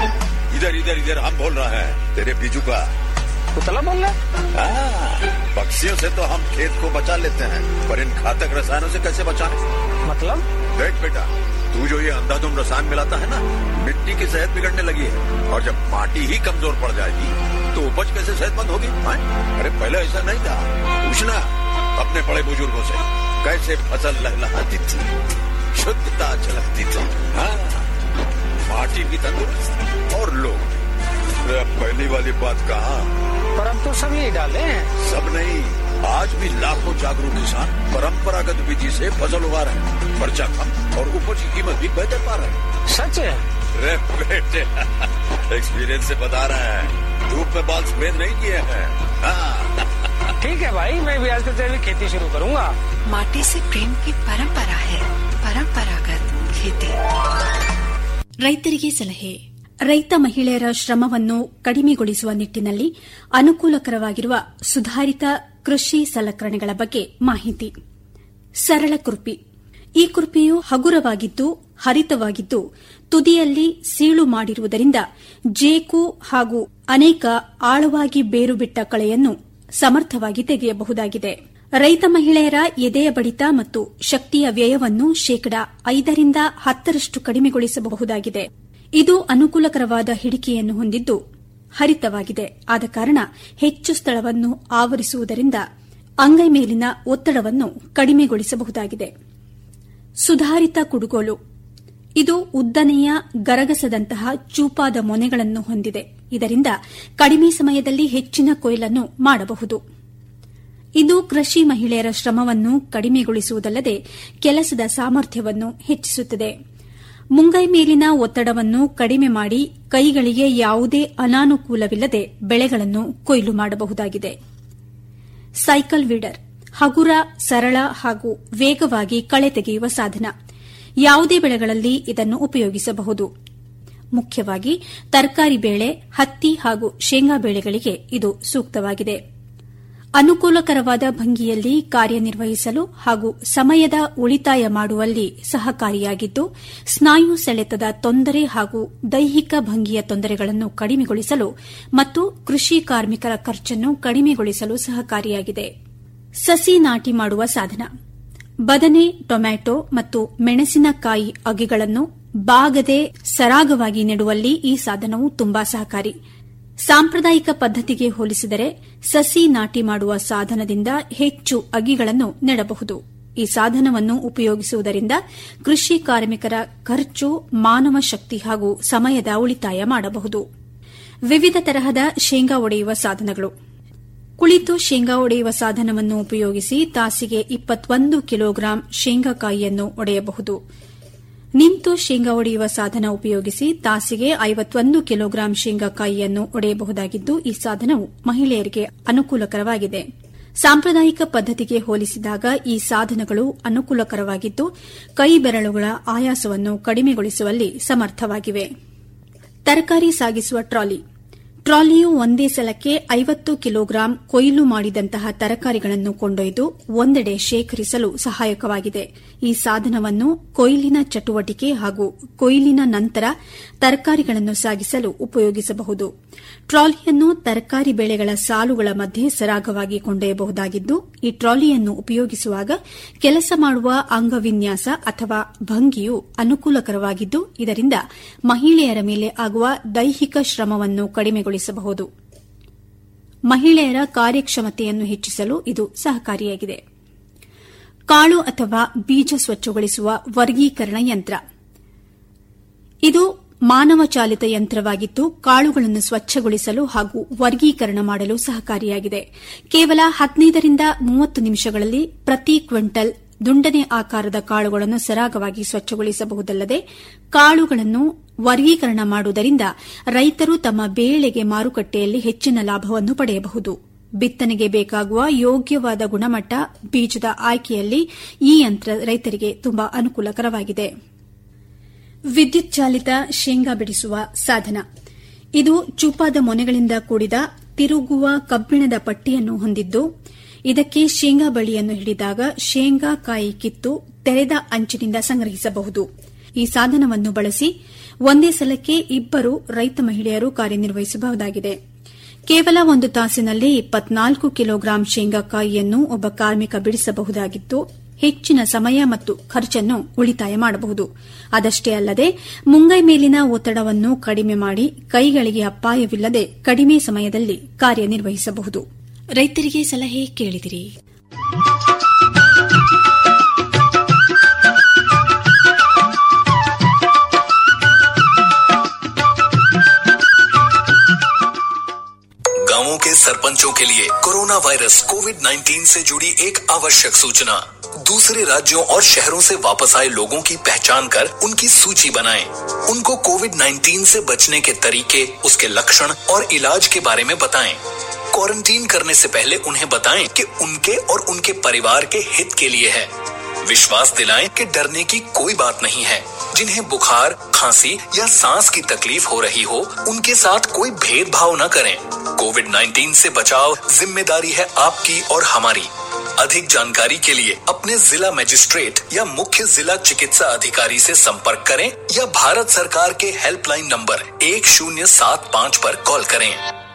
इधर इधर इधर हम बोल रहा है तेरे बीजू का कुतला बोल रहा हाँ, पक्षियों से तो हम खेत को बचा लेते हैं पर इन घातक रसायनों से कैसे बचाएं? मतलब देख बेटा तू जो ये अंधाधुंध रसायन मिलाता है ना मिट्टी की सेहत बिगड़ने लगी है और जब माटी ही कमजोर पड़ जाएगी तो उपज कैसे सेहतमंद होगी हाँ? अरे पहले ऐसा नहीं था पूछना अपने बड़े बुजुर्गों से कैसे फसल लहलहाती थी शुद्धता झलकती थी हाँ माटी भी तंदुरुस्त और लोग भी। अरे अब पहली वाली बात कहा पर हम तो सब यही डाले हैं सब नहीं आज भी लाखों जागरूक किसान परंपरागत विधि से फसल उगा रहे हैं खर्चा कम और उपज की कीमत भी बेहतर पा रहे हैं सच है अरे बेटे एक्सपीरियंस से बता रहे हैं धूप में बाल सफेद नहीं किए हैं हाँ, ठीक है भाई मैं भी आज से तेरी खेती शुरू करूंगा माटी से प्रेम की परंपरा है परंपरागत खेती ರೈತರಿಗೆ ಸಲಹೆ ರೈತ ಮಹಿಳೆಯರ ಶ್ರಮವನ್ನು ಕಡಿಮೆಗೊಳಿಸುವ ನಿಟ್ಟಿನಲ್ಲಿ ಅನುಕೂಲಕರವಾಗಿರುವ ಸುಧಾರಿತ ಕೃಷಿ ಸಲಕರಣೆಗಳ ಬಗ್ಗೆ ಮಾಹಿತಿ ಸರಳ ಕುರ್ಪಿ ಈ ಕುರ್ಪಿಯು ಹಗುರವಾಗಿದ್ದು ಹರಿತವಾಗಿದ್ದು ತುದಿಯಲ್ಲಿ ಸೀಳು ಮಾಡಿರುವುದರಿಂದ ಜೇಕು ಹಾಗೂ ಅನೇಕ ಆಳವಾಗಿ ಬೇರು ಬಿಟ್ಟ ಕಳೆಯನ್ನು ಸಮರ್ಥವಾಗಿ ತೆಗೆಯಬಹುದಾಗಿದೆ ರೈತ ಮಹಿಳೆಯರ ಎದೆಯ ಬಡಿತ ಮತ್ತು ಶಕ್ತಿಯ ವ್ಯಯವನ್ನು ಶೇಕಡಾ ಐದರಿಂದ ಹತ್ತರಷ್ಟು ಕಡಿಮೆಗೊಳಿಸಬಹುದಾಗಿದೆ ಇದು ಅನುಕೂಲಕರವಾದ ಹಿಡಿಕೆಯನ್ನು ಹೊಂದಿದ್ದು ಹರಿತವಾಗಿದೆ ಆದ ಕಾರಣ ಹೆಚ್ಚು ಸ್ಥಳವನ್ನು ಆವರಿಸುವುದರಿಂದ ಅಂಗೈ ಮೇಲಿನ ಒತ್ತಡವನ್ನು ಕಡಿಮೆಗೊಳಿಸಬಹುದಾಗಿದೆ ಸುಧಾರಿತ ಕುಡುಗೋಲು ಇದು ಉದ್ದನೆಯ ಗರಗಸದಂತಹ ಚೂಪಾದ ಮೊನೆಗಳನ್ನು ಹೊಂದಿದೆ ಇದರಿಂದ ಕಡಿಮೆ ಸಮಯದಲ್ಲಿ ಹೆಚ್ಚಿನ ಕೊಯ್ಲನ್ನು ಮಾಡಬಹುದು ಇದು ಕೃಷಿ ಮಹಿಳೆಯರ ಶ್ರಮವನ್ನು ಕಡಿಮೆಗೊಳಿಸುವುದಲ್ಲದೆ ಕೆಲಸದ ಸಾಮರ್ಥ್ಯವನ್ನು ಹೆಚ್ಚಿಸುತ್ತದೆ ಮುಂಗೈ ಮೇಲಿನ ಒತ್ತಡವನ್ನು ಕಡಿಮೆ ಮಾಡಿ ಕೈಗಳಿಗೆ ಯಾವುದೇ ಅನಾನುಕೂಲವಿಲ್ಲದೆ ಬೆಳೆಗಳನ್ನು ಕೊಯ್ಲು ಮಾಡಬಹುದಾಗಿದೆ ಸೈಕಲ್ ವೀಡರ್ ಹಗುರ ಸರಳ ಹಾಗೂ ವೇಗವಾಗಿ ಕಳೆ ತೆಗೆಯುವ ಸಾಧನ ಯಾವುದೇ ಬೆಳೆಗಳಲ್ಲಿ ಇದನ್ನು ಉಪಯೋಗಿಸಬಹುದು ಮುಖ್ಯವಾಗಿ ತರಕಾರಿ ಬೇಳೆ ಹತ್ತಿ ಹಾಗೂ ಶೇಂಗಾ ಬೆಳೆಗಳಿಗೆ ಇದು ಸೂಕ್ತವಾಗಿದೆ ಅನುಕೂಲಕರವಾದ ಭಂಗಿಯಲ್ಲಿ ಕಾರ್ಯನಿರ್ವಹಿಸಲು ಹಾಗೂ ಸಮಯದ ಉಳಿತಾಯ ಮಾಡುವಲ್ಲಿ ಸಹಕಾರಿಯಾಗಿದ್ದು ಸ್ನಾಯು ಸೆಳೆತದ ತೊಂದರೆ ಹಾಗೂ ದೈಹಿಕ ಭಂಗಿಯ ತೊಂದರೆಗಳನ್ನು ಕಡಿಮೆಗೊಳಿಸಲು ಮತ್ತು ಕೃಷಿ ಕಾರ್ಮಿಕರ ಖರ್ಚನ್ನು ಕಡಿಮೆಗೊಳಿಸಲು ಸಹಕಾರಿಯಾಗಿದೆ ಸಸಿ ನಾಟಿ ಮಾಡುವ ಸಾಧನ ಬದನೆ ಟೊಮ್ಯಾಟೊ ಮತ್ತು ಮೆಣಸಿನಕಾಯಿ ಅಗಿಗಳನ್ನು ಬಾಗದೆ ಸರಾಗವಾಗಿ ನೆಡುವಲ್ಲಿ ಈ ಸಾಧನವು ತುಂಬಾ ಸಹಕಾರಿ ಸಾಂಪ್ರದಾಯಿಕ ಪದ್ದತಿಗೆ ಹೋಲಿಸಿದರೆ ಸಸಿ ನಾಟಿ ಮಾಡುವ ಸಾಧನದಿಂದ ಹೆಚ್ಚು ಅಗಿಗಳನ್ನು ನೆಡಬಹುದು ಈ ಸಾಧನವನ್ನು ಉಪಯೋಗಿಸುವುದರಿಂದ ಕೃಷಿ ಕಾರ್ಮಿಕರ ಖರ್ಚು ಮಾನವ ಶಕ್ತಿ ಹಾಗೂ ಸಮಯದ ಉಳಿತಾಯ ಮಾಡಬಹುದು ವಿವಿಧ ತರಹದ ಶೇಂಗಾ ಒಡೆಯುವ ಸಾಧನಗಳು ಕುಳಿತು ಶೇಂಗಾ ಒಡೆಯುವ ಸಾಧನವನ್ನು ಉಪಯೋಗಿಸಿ ತಾಸಿಗೆ ಇಪ್ಪತ್ತೊಂದು ಕಿಲೋಗ್ರಾಂ ಶೇಂಗಾಕಾಯಿಯನ್ನು ಒಡೆಯಬಹುದು ನಿಂತು ಶೇಂಗಾ ಒಡೆಯುವ ಸಾಧನ ಉಪಯೋಗಿಸಿ ತಾಸಿಗೆ ಐವತ್ತೊಂದು ಕಿಲೋಗ್ರಾಂ ಶೇಂಗಾಕಾಯಿಯನ್ನು ಒಡೆಯಬಹುದಾಗಿದ್ದು ಈ ಸಾಧನವು ಮಹಿಳೆಯರಿಗೆ ಅನುಕೂಲಕರವಾಗಿದೆ ಸಾಂಪ್ರದಾಯಿಕ ಪದ್ದತಿಗೆ ಹೋಲಿಸಿದಾಗ ಈ ಸಾಧನಗಳು ಅನುಕೂಲಕರವಾಗಿದ್ದು ಕೈ ಬೆರಳುಗಳ ಆಯಾಸವನ್ನು ಕಡಿಮೆಗೊಳಿಸುವಲ್ಲಿ ಸಮರ್ಥವಾಗಿವೆ ತರಕಾರಿ ಸಾಗಿಸುವ ಟ್ರಾಲಿ ಟ್ರಾಲಿಯು ಒಂದೇ ಸಲಕ್ಕೆ ಐವತ್ತು ಕಿಲೋಗ್ರಾಂ ಕೊಯ್ಲು ಮಾಡಿದಂತಹ ತರಕಾರಿಗಳನ್ನು ಕೊಂಡೊಯ್ದು ಒಂದೆಡೆ ಶೇಖರಿಸಲು ಸಹಾಯಕವಾಗಿದೆ ಈ ಸಾಧನವನ್ನು ಕೊಯ್ಲಿನ ಚಟುವಟಿಕೆ ಹಾಗೂ ಕೊಯ್ಲಿನ ನಂತರ ತರಕಾರಿಗಳನ್ನು ಸಾಗಿಸಲು ಉಪಯೋಗಿಸಬಹುದು ಟ್ರಾಲಿಯನ್ನು ತರಕಾರಿ ಬೆಳೆಗಳ ಸಾಲುಗಳ ಮಧ್ಯೆ ಸರಾಗವಾಗಿ ಕೊಂಡೊಯ್ಯಬಹುದಾಗಿದ್ದು ಈ ಟ್ರಾಲಿಯನ್ನು ಉಪಯೋಗಿಸುವಾಗ ಕೆಲಸ ಮಾಡುವ ಅಂಗವಿನ್ಯಾಸ ಅಥವಾ ಭಂಗಿಯು ಅನುಕೂಲಕರವಾಗಿದ್ದು ಇದರಿಂದ ಮಹಿಳೆಯರ ಮೇಲೆ ಆಗುವ ದೈಹಿಕ ಶ್ರಮವನ್ನು ಕಡಿಮೆಗೊಳಿಸಬಹುದು ಮಹಿಳೆಯರ ಕಾರ್ಯಕ್ಷಮತೆಯನ್ನು ಹೆಚ್ಚಿಸಲು ಇದು ಸಹಕಾರಿಯಾಗಿದೆ ಕಾಳು ಅಥವಾ ಬೀಜ ಸ್ವಚ್ಛಗೊಳಿಸುವ ವರ್ಗೀಕರಣ ಯಂತ್ರ ಇದು ಮಾನವ ಚಾಲಿತ ಯಂತ್ರವಾಗಿದ್ದು ಕಾಳುಗಳನ್ನು ಸ್ವಚ್ಛಗೊಳಿಸಲು ಹಾಗೂ ವರ್ಗೀಕರಣ ಮಾಡಲು ಸಹಕಾರಿಯಾಗಿದೆ ಕೇವಲ ಹದಿನೈದರಿಂದ ಮೂವತ್ತು ನಿಮಿಷಗಳಲ್ಲಿ ಪ್ರತಿ ಕ್ವಿಂಟಲ್ ದುಂಡನೆ ಆಕಾರದ ಕಾಳುಗಳನ್ನು ಸರಾಗವಾಗಿ ಸ್ವಚ್ಛಗೊಳಿಸಬಹುದಲ್ಲದೆ ಕಾಳುಗಳನ್ನು ವರ್ಗೀಕರಣ ಮಾಡುವುದರಿಂದ ರೈತರು ತಮ್ಮ ಬೇಳೆಗೆ ಮಾರುಕಟ್ಟೆಯಲ್ಲಿ ಹೆಚ್ಚಿನ ಲಾಭವನ್ನು ಪಡೆಯಬಹುದು ಬಿತ್ತನೆಗೆ ಬೇಕಾಗುವ ಯೋಗ್ಯವಾದ ಗುಣಮಟ್ಟ ಬೀಜದ ಆಯ್ಕೆಯಲ್ಲಿ ಈ ಯಂತ್ರ ರೈತರಿಗೆ ತುಂಬಾ ಅನುಕೂಲಕರವಾಗಿದೆ ವಿದ್ಯುತ್ ಚಾಲಿತ ಶೇಂಗಾ ಬಿಡಿಸುವ ಸಾಧನ ಇದು ಚೂಪಾದ ಮೊನೆಗಳಿಂದ ಕೂಡಿದ ತಿರುಗುವ ಕಬ್ಬಿಣದ ಪಟ್ಟಿಯನ್ನು ಹೊಂದಿದ್ದು ಇದಕ್ಕೆ ಶೇಂಗಾ ಬಳಿಯನ್ನು ಹಿಡಿದಾಗ ಶೇಂಗಾ ಕಾಯಿ ಕಿತ್ತು ತೆರೆದ ಅಂಚಿನಿಂದ ಸಂಗ್ರಹಿಸಬಹುದು ಈ ಸಾಧನವನ್ನು ಬಳಸಿ ಒಂದೇ ಸಲಕ್ಕೆ ಇಬ್ಬರು ರೈತ ಮಹಿಳೆಯರು ಕಾರ್ಯನಿರ್ವಹಿಸಬಹುದಾಗಿದೆ ಕೇವಲ ಒಂದು ತಾಸಿನಲ್ಲಿ ಇಪ್ಪತ್ನಾಲ್ಕು ಕಿಲೋಗ್ರಾಂ ಶೇಂಗಾಕಾಯಿಯನ್ನು ಒಬ್ಬ ಕಾರ್ಮಿಕ ಬಿಡಿಸಬಹುದಾಗಿದ್ದು ಹೆಚ್ಚಿನ ಸಮಯ ಮತ್ತು ಖರ್ಚನ್ನು ಉಳಿತಾಯ ಮಾಡಬಹುದು ಅದಷ್ಟೇ ಅಲ್ಲದೆ ಮುಂಗೈ ಮೇಲಿನ ಒತ್ತಡವನ್ನು ಕಡಿಮೆ ಮಾಡಿ ಕೈಗಳಿಗೆ ಅಪಾಯವಿಲ್ಲದೆ ಕಡಿಮೆ ಸಮಯದಲ್ಲಿ ಕಾರ್ಯನಿರ್ವಹಿಸಬಹುದು ರೈತರಿಗೆ ಸಲಹೆ ಕೇಳಿದಿರಿ गांवों के सरपंचों के लिए कोरोना वायरस कोविड 19 से जुड़ी एक आवश्यक सूचना दूसरे राज्यों और शहरों से वापस आए लोगों की पहचान कर उनकी सूची बनाएं। उनको कोविड 19 से बचने के तरीके उसके लक्षण और इलाज के बारे में बताएं। क्वारंटीन करने से पहले उन्हें बताएं कि उनके और उनके परिवार के हित के लिए है विश्वास दिलाएं कि डरने की कोई बात नहीं है जिन्हें बुखार खांसी या सांस की तकलीफ हो रही हो उनके साथ कोई भेदभाव न करें कोविड 19 से बचाव जिम्मेदारी है आपकी और हमारी अधिक जानकारी के लिए अपने जिला मजिस्ट्रेट या मुख्य जिला चिकित्सा अधिकारी से संपर्क करें या भारत सरकार के हेल्पलाइन नंबर एक शून्य सात पाँच पर कॉल करें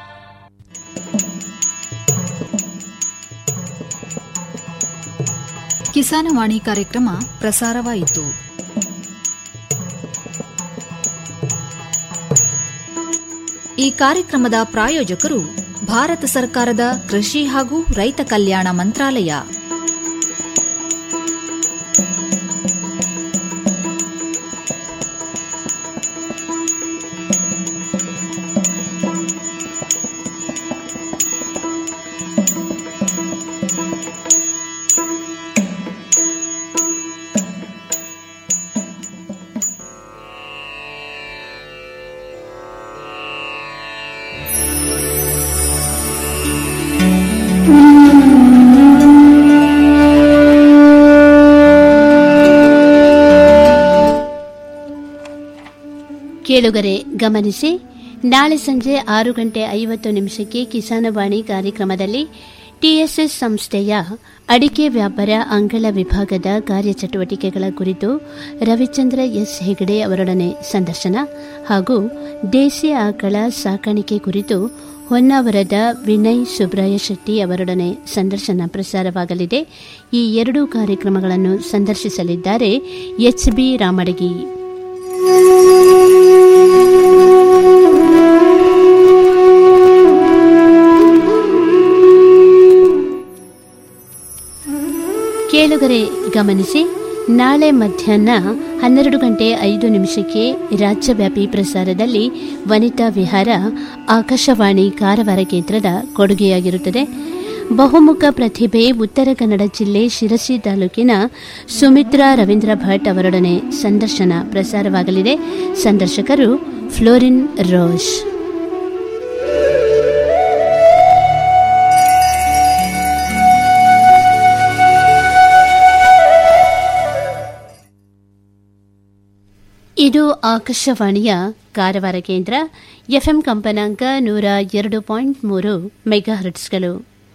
ಕಿಸಾನವಾಣಿ ಕಾರ್ಯಕ್ರಮ ಪ್ರಸಾರವಾಯಿತು ಈ ಕಾರ್ಯಕ್ರಮದ ಪ್ರಾಯೋಜಕರು ಭಾರತ ಸರ್ಕಾರದ ಕೃಷಿ ಹಾಗೂ ರೈತ ಕಲ್ಯಾಣ ಮಂತ್ರಾಲಯ ಕೇಳುಗರೆ ಗಮನಿಸಿ ನಾಳೆ ಸಂಜೆ ಆರು ಗಂಟೆ ಐವತ್ತು ನಿಮಿಷಕ್ಕೆ ಕಿಸಾನವಾಣಿ ಕಾರ್ಯಕ್ರಮದಲ್ಲಿ ಟಿಎಸ್ಎಸ್ ಸಂಸ್ಥೆಯ ಅಡಿಕೆ ವ್ಯಾಪಾರ ಅಂಗಳ ವಿಭಾಗದ ಕಾರ್ಯಚಟುವಟಿಕೆಗಳ ಕುರಿತು ರವಿಚಂದ್ರ ಎಸ್ ಹೆಗಡೆ ಅವರೊಡನೆ ಸಂದರ್ಶನ ಹಾಗೂ ದೇಸಿ ಆಕಳ ಸಾಕಾಣಿಕೆ ಕುರಿತು ಹೊನ್ನಾವರದ ವಿನಯ್ ಸುಬ್ರಾಯ ಶೆಟ್ಟಿ ಅವರೊಡನೆ ಸಂದರ್ಶನ ಪ್ರಸಾರವಾಗಲಿದೆ ಈ ಎರಡೂ ಕಾರ್ಯಕ್ರಮಗಳನ್ನು ಸಂದರ್ಶಿಸಲಿದ್ದಾರೆ ಎಚ್ಬಿ ರಾಮಡಗಿ ಕೇಳುಗರೆ ಗಮನಿಸಿ ನಾಳೆ ಮಧ್ಯಾಹ್ನ ಹನ್ನೆರಡು ಗಂಟೆ ಐದು ನಿಮಿಷಕ್ಕೆ ರಾಜ್ಯವ್ಯಾಪಿ ಪ್ರಸಾರದಲ್ಲಿ ವನಿತಾ ವಿಹಾರ ಆಕಾಶವಾಣಿ ಕಾರವಾರ ಕೇಂದ್ರದ ಕೊಡುಗೆಯಾಗಿರುತ್ತದೆ ಬಹುಮುಖ ಪ್ರತಿಭೆ ಉತ್ತರ ಕನ್ನಡ ಜಿಲ್ಲೆ ಶಿರಸಿ ತಾಲೂಕಿನ ಸುಮಿತ್ರಾ ರವೀಂದ್ರ ಭಟ್ ಅವರೊಡನೆ ಸಂದರ್ಶನ ಪ್ರಸಾರವಾಗಲಿದೆ ಸಂದರ್ಶಕರು ಫ್ಲೋರಿನ್ ರೋಷ್ ಇದು ಆಕಾಶವಾಣಿಯ ಕಾರವಾರ ಕೇಂದ್ರ ಎಫ್ಎಂ ಕಂಪನಾಂಕ ನೂರ ಎರಡು ಪಾಯಿಂಟ್ ಮೂರು ಮೆಗಾಹರ್ಟ್ಸ್ಗಳು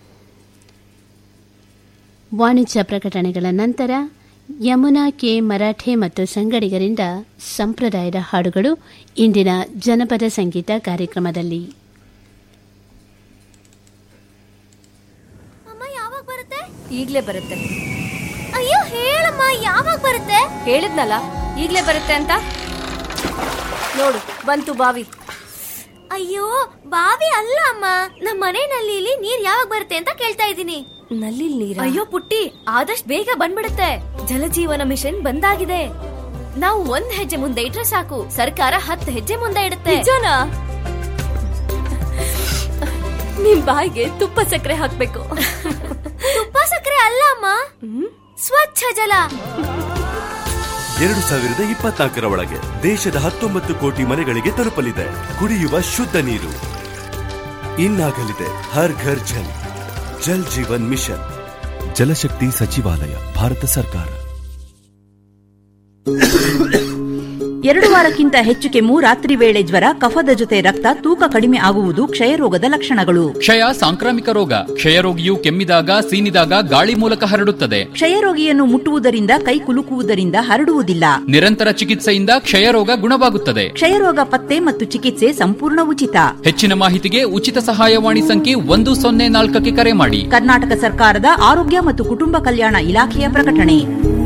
ವಾಣಿಜ್ಯ ಪ್ರಕಟಣೆಗಳ ನಂತರ ಯಮುನಾ ಕೆ ಮರಾಠೆ ಮತ್ತು ಸಂಗಡಿಗರಿಂದ ಸಂಪ್ರದಾಯದ ಹಾಡುಗಳು ಇಂದಿನ ಜನಪದ ಸಂಗೀತ ಕಾರ್ಯಕ್ರಮದಲ್ಲಿ ಯಾವಾಗ ಬರುತ್ತೆ ಈಗ್ಲೇ ಬರುತ್ತೆ ಅಯ್ಯೋ ಹೇಳಮ್ಮ ಯಾವಾಗ ಬರುತ್ತೆ ಹೇಳಿದ್ನಲ್ಲ ಈಗ್ಲೇ ಬರುತ್ತೆ ಅಂತ ನೋಡು ಬಂತು ಬಾವಿ ಅಯ್ಯೋ ಬಾವಿ ಅಲ್ಲ ಅಮ್ಮ ನಮ್ಮ ಮನೆ ನಲ್ಲಿಲಿ ನೀರ್ ಯಾವಾಗ ಬರುತ್ತೆ ಅಂತ ಕೇಳ್ತಾ ಇದ್ದೀನಿ ನಲ್ಲಿ ನೀರ ಅಯ್ಯೋ ಪುಟ್ಟಿ ಆದಷ್ಟು ಬೇಗ ಬಂದ್ಬಿಡುತ್ತೆ ಜಲಜೀವನ ಮಿಷನ್ ಬಂದಾಗಿದೆ ನಾವು ಒಂದ್ ಹೆಜ್ಜೆ ಮುಂದೆ ಇಟ್ರೆ ಸಾಕು ಸರ್ಕಾರ ಹತ್ತು ಹೆಜ್ಜೆ ಮುಂದೆ ಇಡುತ್ತೆ ನಿಜನಾ ನಿಮ್ ಬಾಯಿಗೆ ತುಪ್ಪ ಸಕ್ಕರೆ ಹಾಕ್ಬೇಕು ತುಪ್ಪ ಸಕ್ಕರೆ ಅಲ್ಲ ಅಮ್ಮ ಸ್ವಚ್ಛ ಜಲ ಎರಡು ಸಾವಿರದ ಇಪ್ಪತ್ನಾಲ್ಕರ ಒಳಗೆ ದೇಶದ ಹತ್ತೊಂಬತ್ತು ಕೋಟಿ ಮನೆಗಳಿಗೆ ತಲುಪಲಿದೆ ಕುಡಿಯುವ ಶುದ್ಧ ನೀರು ಇನ್ನಾಗಲಿದೆ ಹರ್ ಘರ್ ಜಲ್ ಜಲ್ ಜೀವನ್ ಮಿಷನ್ ಜಲಶಕ್ತಿ ಸಚಿವಾಲಯ ಭಾರತ ಸರ್ಕಾರ ಎರಡು ವಾರಕ್ಕಿಂತ ಹೆಚ್ಚು ಕೆಮ್ಮು ರಾತ್ರಿ ವೇಳೆ ಜ್ವರ ಕಫದ ಜೊತೆ ರಕ್ತ ತೂಕ ಕಡಿಮೆ ಆಗುವುದು ಕ್ಷಯರೋಗದ ಲಕ್ಷಣಗಳು ಕ್ಷಯ ಸಾಂಕ್ರಾಮಿಕ ರೋಗ ಕ್ಷಯರೋಗಿಯು ಕೆಮ್ಮಿದಾಗ ಸೀನಿದಾಗ ಗಾಳಿ ಮೂಲಕ ಹರಡುತ್ತದೆ ಕ್ಷಯರೋಗಿಯನ್ನು ಮುಟ್ಟುವುದರಿಂದ ಕೈ ಕುಲುಕುವುದರಿಂದ ಹರಡುವುದಿಲ್ಲ ನಿರಂತರ ಚಿಕಿತ್ಸೆಯಿಂದ ಕ್ಷಯರೋಗ ಗುಣವಾಗುತ್ತದೆ ಕ್ಷಯರೋಗ ಪತ್ತೆ ಮತ್ತು ಚಿಕಿತ್ಸೆ ಸಂಪೂರ್ಣ ಉಚಿತ ಹೆಚ್ಚಿನ ಮಾಹಿತಿಗೆ ಉಚಿತ ಸಹಾಯವಾಣಿ ಸಂಖ್ಯೆ ಒಂದು ಸೊನ್ನೆ ನಾಲ್ಕಕ್ಕೆ ಕರೆ ಮಾಡಿ ಕರ್ನಾಟಕ ಸರ್ಕಾರದ ಆರೋಗ್ಯ ಮತ್ತು ಕುಟುಂಬ ಕಲ್ಯಾಣ ಇಲಾಖೆಯ ಪ್ರಕಟಣೆ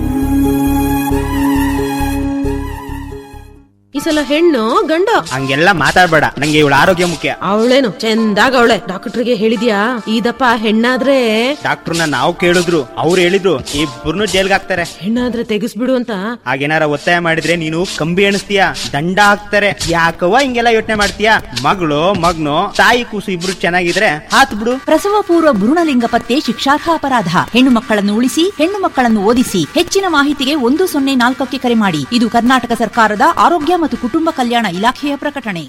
ಈ ಸಲ ಹೆಣ್ಣು ಗಂಡು ಹಂಗೆಲ್ಲ ಮಾತಾಡ್ಬೇಡ ನಂಗೆ ಇವಳ ಆರೋಗ್ಯ ಮುಖ್ಯ ಅವಳೇನು ಚಂದಾಗ ಅವಳೆ ಡಾಕ್ಟರ್ಗೆ ಹೇಳಿದ್ಯಾ ಇದಪ್ಪ ಹೆಣ್ಣಾದ್ರೆ ಡಾಕ್ಟರ್ನ ನಾವು ಕೇಳಿದ್ರು ಅವ್ರು ಹೇಳಿದ್ರು ಇಬ್ಬರನ್ನು ಜೈಲ್ಗೆ ಹಾಕ್ತಾರೆ ಹೆಣ್ಣಾದ್ರೆ ತೆಗಿಸ್ಬಿಡು ಅಂತ ಹಾಗೇನಾರ ಒತ್ತಾಯ ಮಾಡಿದ್ರೆ ನೀನು ಕಂಬಿ ಎಣಿಸ್ತೀಯ ದಂಡ ಹಾಕ್ತಾರೆ ಯಾಕವ್ವ ಹಿಂಗೆಲ್ಲ ಯೋಚನೆ ಮಾಡ್ತೀಯ ಮಗಳು ಮಗ್ನು ತಾಯಿ ಕೂಸು ಇಬ್ರು ಚೆನ್ನಾಗಿದ್ರೆ ಹಾತ್ ಬಿಡು ಪ್ರಸವ ಪೂರ್ವ ಭ್ರೂಣಲಿಂಗ ಪತ್ತೆ ಶಿಕ್ಷಾರ್ಹ ಅಪರಾಧ ಹೆಣ್ಣು ಮಕ್ಕಳನ್ನು ಉಳಿಸಿ ಹೆಣ್ಣು ಮಕ್ಕಳನ್ನು ಓದಿಸಿ ಹೆಚ್ಚಿನ ಮಾಹಿತಿಗೆ ಒಂದು ಸೊನ್ನೆ ನಾಲ್ಕಕ್ಕೆ ಕರೆ ಮಾಡಿ ಇದು ಕರ್ನಾಟಕ ಸರ್ಕಾರದ ಆರೋಗ್ಯ ಮತ್ತು ಕುಟುಂಬ ಕಲ್ಯಾಣ ಇಲಾಖೆಯ ಪ್ರಕಟಣೆ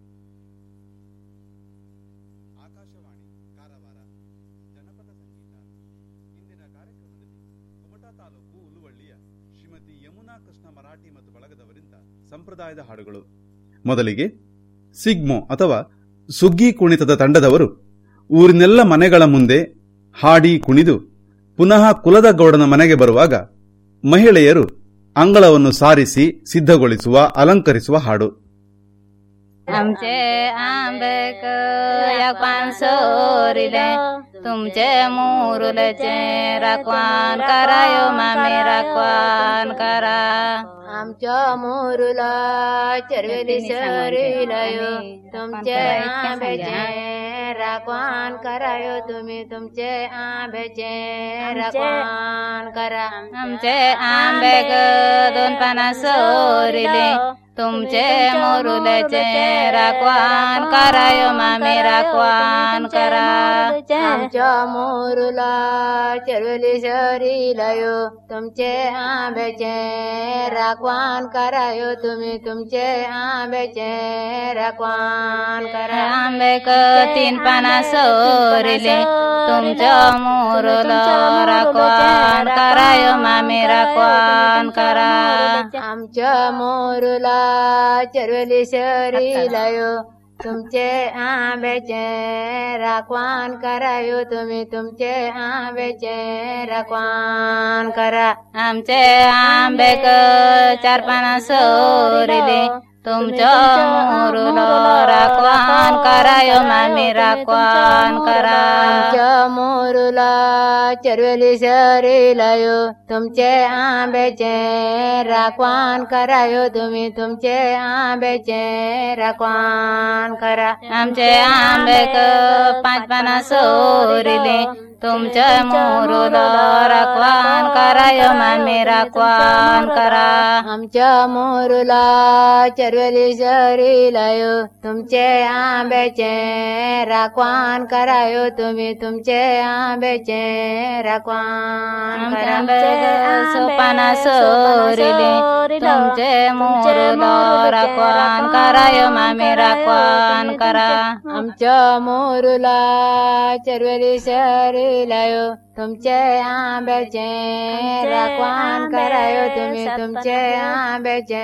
ಶ್ರೀಮತಿ ಯಮುನಾ ಕೃಷ್ಣ ಮರಾಠಿ ಮತ್ತು ಬಳಗದವರಿಂದ ಸಂಪ್ರದಾಯದ ಹಾಡುಗಳು ಮೊದಲಿಗೆ ಸಿಗ್ಮೋ ಅಥವಾ ಸುಗ್ಗಿ ಕುಣಿತದ ತಂಡದವರು ಊರಿನೆಲ್ಲ ಮನೆಗಳ ಮುಂದೆ ಹಾಡಿ ಕುಣಿದು ಪುನಃ ಕುಲದ ಗೌಡನ ಮನೆಗೆ ಬರುವಾಗ ಮಹಿಳೆಯರು ಅಂಗಳವನ್ನು ಸಾರಿಸಿ ಸಿದ್ಧಗೊಳಿಸುವ ಅಲಂಕರಿಸುವ ಹಾಡು आमचे आंबेक एक पान सोरिले तुमचे मुरुलचे राखवान करायो मामी राखवान करा आमच्या मोरूला चरवेली सरिलायो तुमचे आंब्याचे राखवान करायो तुम्ही तुमचे आंब्याचे राखवान करा आमचे आंबेक दोन पाना सोरिले तुमचे मोरुलेचे राखवान करायो मामी राखवान करा आमच्या मोरूला चरवेली सरिलायो तुमचे आंब्याचे राखवान करायो तुम्ही तुमचे आंब्याचे राखवान करा आंबेक तीन पाना सोरिले तुमच्या मोरल राखवान करायो मामी राखवान करा आमच्या मोरूला चरवेली सरिलायो तुमचे आंब्याचे राखवान करायो तुम्ही तुमचे आंब्याचे राखवान करा आमचे आंबेक चार पाना सोरिले तुमच्या मोरुल राखवान करायो मामी राखवान करा आमच्या मोरूला चरवेली सरिलायो तुमचे आंब्याचे राखवान करायो तुम्ही तुमचे आंब्याचे राखवान करा आमचे आंबेक पाच पाना सोरिले तुमच्या मोरुला राखवान करायो मामी राखवान करा आमच्या मोरूला चरवेली शरी लायो तुमचे आंब्याचे राखवान करायो तुम्ही तुमचे आंब्याचे राखवान करा सोपाना सोरिले तुमचे मोरुला राखवान करायो मामी राखवान करा आमच्या मोरूला चरवेली शरी लायो तुमचे आंब्याचे राखवान करायो तुम्ही तुमचे आंब्याचे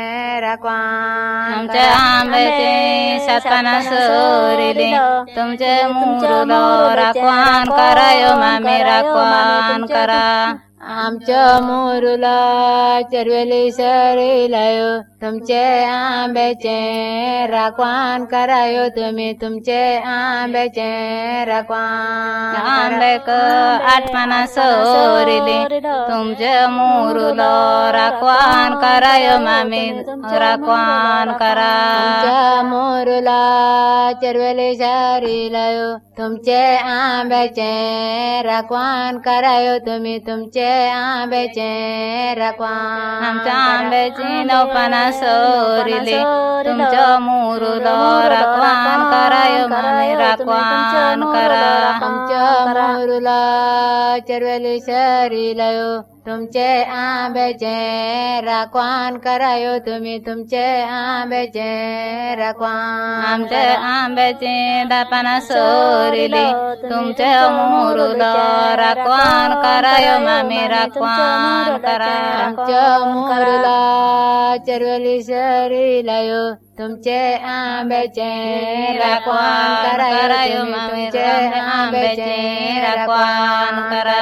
राखवान आमच्या आंब्याचे सातपाना सोरिले तुमचे मुरुलो राखवान करायो मामी राखवान करा आमच्या मोरूला चरवेली सरी लायो तुमचे आंब्याचे राखवान करायो तुम्ही तुमचे आंब्याचे राखवान आंबेक आठपाना सोरिले तुमचे मुरुलो राखवान करायो मामी राखवान करा आमच्या मोरूला चरवेली सरी लायो तुमचे आंब्याचे राखवान करायो तुम्ही तुमचे आंब्याचे राखवान आमच्या आंब्याची नवपाना सोरिले तुमच्या मुरुलो राखवान करायो मामी राखवान करा आमच्या मोरूला चरवेली सरी लायो तुमचे आंब्याचे राखवान करायो तुम्ही तुमचे आंब्याचे राखवान आमच्या आंब्याचे दापाना सोरिले तुमचे मुरुलो राखवान करायो मामी राखवान करा आमच्या मोरूला चरवेली सरी लायो तुमचे आंब्याचे राखवान करायो तुम्ही तुमचे आंब्याचे राखवान करा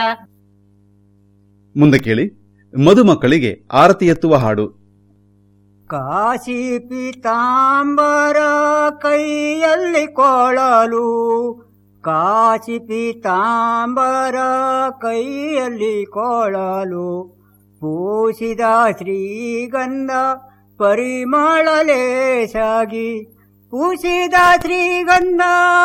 ಮುಂದೆ ಕೇಳಿ ಮದುಮಕ್ಕಳಿಗೆ ಆರತಿ ಎತ್ತುವ ಹಾಡು ಕಾಶಿ ಪೀತಾಂಬರ ಕೈಯಲ್ಲಿ ಕೊಳಲು ಕಾಶಿ ಪೀತಾಂಬರ ಕೈಯಲ್ಲಿ ಕೊಳಲು ಪೂಸಿದ ಶ್ರೀಗಂಧ ಪರಿಮಳಲೇಸಾಗಿ ಪೂಸಿದ ಶ್ರೀಗಂಧ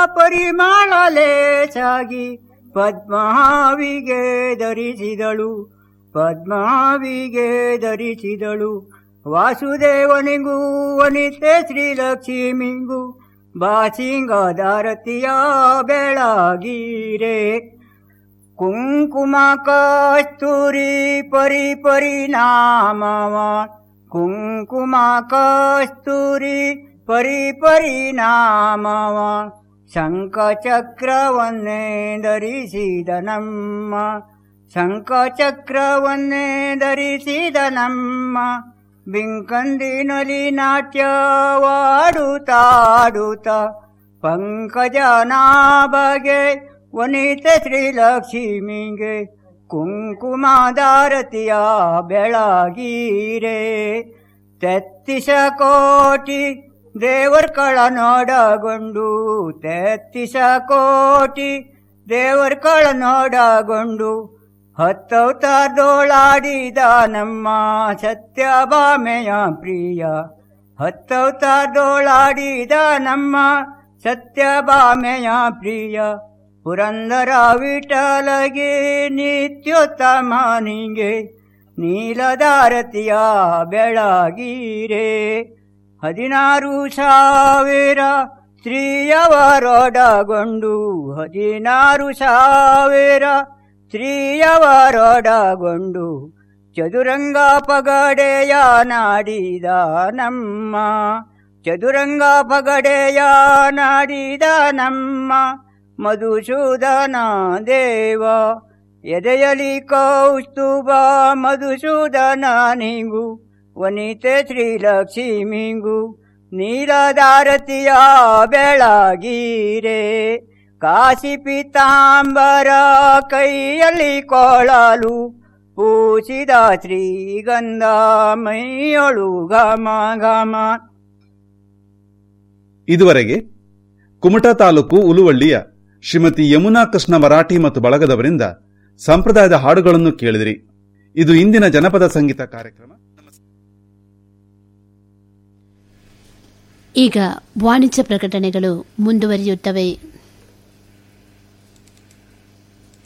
ಪರಿಮಳಲೇಸಾಗಿ ಪದ್ಮಾವಿಗೆ ಧರಿಸಿದಳು ಪದ್ಮಾವಿಗೆ ಧರಿಸಿದಳು ವಾಸುದೇವನಿಗೂ ವನಿತೆ ಶ್ರೀಲಕ್ಷ್ಮಿಗೂ ಬಾಸಿಂಗದಾರತಿಯ ಬೆಳಗಿರೆ ಕುಂಕುಮ ಕಸ್ತೂರಿ ಪರಿ ಪರಿಣಾಮವ ಕುಂಕುಮ ಕಸ್ತೂರಿ ಪರಿ ಪರಿಣಾಮವ ಶಂಖಚಕ್ರವನ್ನೇ ಧರಿಸಿದ ನಮ್ಮ ಶಂಖಚಕ್ರವನ್ನೇ ಧರಿಸಿದ ನಮ್ಮ ಬಿಂಕಂದಿನಲಿ ನಾಟ್ಯವಾಡುತ್ತಾಡುತ್ತ ಪಂಕಜನಾಭಗೆ ವನಿತ ಶ್ರೀಲಕ್ಷ್ಮಿಗೆ ಕುಂಕುಮದಾರತಿಯ ಬೆಳಗೀರೆ ತೆತ್ತಿಸ ಕೋಟಿ ದೇವರ್ಕಳ ನೋಡಗೊಂಡು ತೆತ್ತಿಸ ಕೋಟಿ ದೇವರ್ಕಳ ನೋಡಗೊಂಡು ಹತ್ತವತಾರದೋಳಾಡಿದ ನಮ್ಮ ಸತ್ಯಭಾಮೆಯ ಪ್ರಿಯ ಹತ್ತವತಾರದೋಳಾಡಿದ ನಮ್ಮ ಸತ್ಯಭಾಮೆಯ ಪ್ರಿಯ ಪುರಂದರ ವಿಠಲಗೆ ನಿತ್ಯೋತ್ತಮನಿಗೆ ನೀಲದಾರತಿಯ ಬೆಳಗೀರೆ ಹದಿನಾರು ಸಾವಿರ ಸ್ತ್ರೀಯವರೊಡಗೊಂಡು ಹದಿನಾರು ಸಾವಿರ ಸ್ತ್ರೀಯವರೊಡಗೊಂಡು ಚದುರಂಗ ಪಗಡೆಯ ನಾಡಿದ ನಮ್ಮ ಚದುರಂಗ ಪಗಡೆಯ ನಾಡಿದ ನಮ್ಮ ಮಧುಸೂದನ ದೇವ ಎದೆಯಲಿ ಕೌಸ್ತುಭ ಮಧುಸೂದನನಿಗೂ ವನಿತೆ ಶ್ರೀಲಕ್ಷ್ಮಿಗೂ ನೀಲದಾರತಿಯ ಬೆಳಗೀರೆ ಕಾಶಿ ಪೀತಾಂಬರ ಕೈಯಲ್ಲಿ ಕೊಳಲು ಪೂಸಿದ ಶ್ರೀಗಂಧ ಮೈಯೊಳು ಘಮ ಘಮ ಇದುವರೆಗೆ ಕುಮಟಾ ತಾಲೂಕು ಉಲುವಳ್ಳಿಯ ಶ್ರೀಮತಿ ಯಮುನಾ ಕೃಷ್ಣ ಮರಾಠಿ ಮತ್ತು ಬಳಗದವರಿಂದ ಸಂಪ್ರದಾಯದ ಹಾಡುಗಳನ್ನು ಕೇಳಿದಿರಿ ಇದು ಇಂದಿನ ಜನಪದ ಸಂಗೀತ ಕಾರ್ಯಕ್ರಮ ಈಗ ವಾಣಿಜ್ಯ ಪ್ರಕಟಣೆಗಳು ಮುಂದುವರಿಯುತ್ತವೆ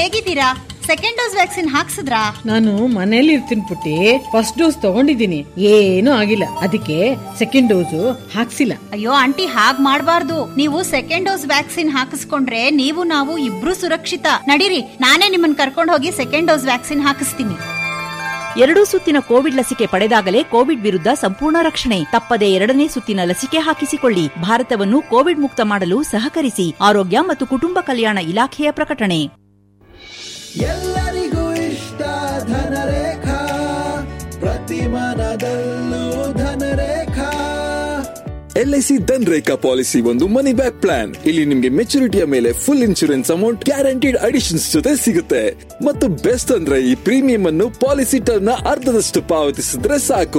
ಹೇಗಿದ್ದೀರಾ ಸೆಕೆಂಡ್ ಡೋಸ್ ವ್ಯಾಕ್ಸಿನ್ ಹಾಕ್ಸಿದ್ರಾ ನಾನು ಮನೇಲಿ ಇರ್ತೀನಿ ಪುಟ್ಟಿ ಫಸ್ಟ್ ಡೋಸ್ ತಗೊಂಡಿದ್ದೀನಿ ಏನೂ ಆಗಿಲ್ಲ ಅದಕ್ಕೆ ಸೆಕೆಂಡ್ ಡೋಸು ಹಾಕ್ಸಿಲ್ಲ ಅಯ್ಯೋ ಆಂಟಿ ಹಾಗ್ ಮಾಡ್ಬಾರ್ದು ನೀವು ಸೆಕೆಂಡ್ ಡೋಸ್ ವ್ಯಾಕ್ಸಿನ್ ಹಾಕಿಸ್ಕೊಂಡ್ರೆ ನೀವು ನಾವು ಇಬ್ರು ಸುರಕ್ಷಿತ ನಡೀರಿ ನಾನೇ ನಿಮ್ಮನ್ನ ಕರ್ಕೊಂಡು ಹೋಗಿ ಸೆಕೆಂಡ್ ಡೋಸ್ ವ್ಯಾಕ್ಸಿನ್ ಹಾಕಿಸ್ತೀನಿ ಎರಡೂ ಸುತ್ತಿನ ಕೋವಿಡ್ ಲಸಿಕೆ ಪಡೆದಾಗಲೇ ಕೋವಿಡ್ ವಿರುದ್ಧ ಸಂಪೂರ್ಣ ರಕ್ಷಣೆ ತಪ್ಪದೆ ಎರಡನೇ ಸುತ್ತಿನ ಲಸಿಕೆ ಹಾಕಿಸಿಕೊಳ್ಳಿ ಭಾರತವನ್ನು ಕೋವಿಡ್ ಮುಕ್ತ ಮಾಡಲು ಸಹಕರಿಸಿ ಆರೋಗ್ಯ ಮತ್ತು ಕುಟುಂಬ ಕಲ್ಯಾಣ ಇಲಾಖೆಯ ಪ್ರಕಟಣೆ ಎಲ್ಲರಿಗೂ ಇಷ್ಟ ಧನರೇಖಾ ಪ್ರತಿ ಮನದಲ್ಲೂ ಧನರೇಖಾ ಎಲ್ಐಸಿ ಧನ್ ರೇಖಾ ಪಾಲಿಸಿ ಒಂದು ಮನಿ ಬ್ಯಾಕ್ ಪ್ಲಾನ್ ಇಲ್ಲಿ ನಿಮ್ಗೆ ಮೆಚುರಿಟಿಯ ಮೇಲೆ full insurance amount guaranteed additions ಜೊತೆ ಸಿಗುತ್ತೆ ಮತ್ತು ಬೆಸ್ಟ್ ಅಂದ್ರೆ ಈ ಪ್ರೀಮಿಯಂ ಅನ್ನು ಪಾಲಿಸಿ ಟರ್ಮ್ ನ ಅರ್ಧದಷ್ಟು ಪಾವತಿಸಿದ್ರೆ ಸಾಕು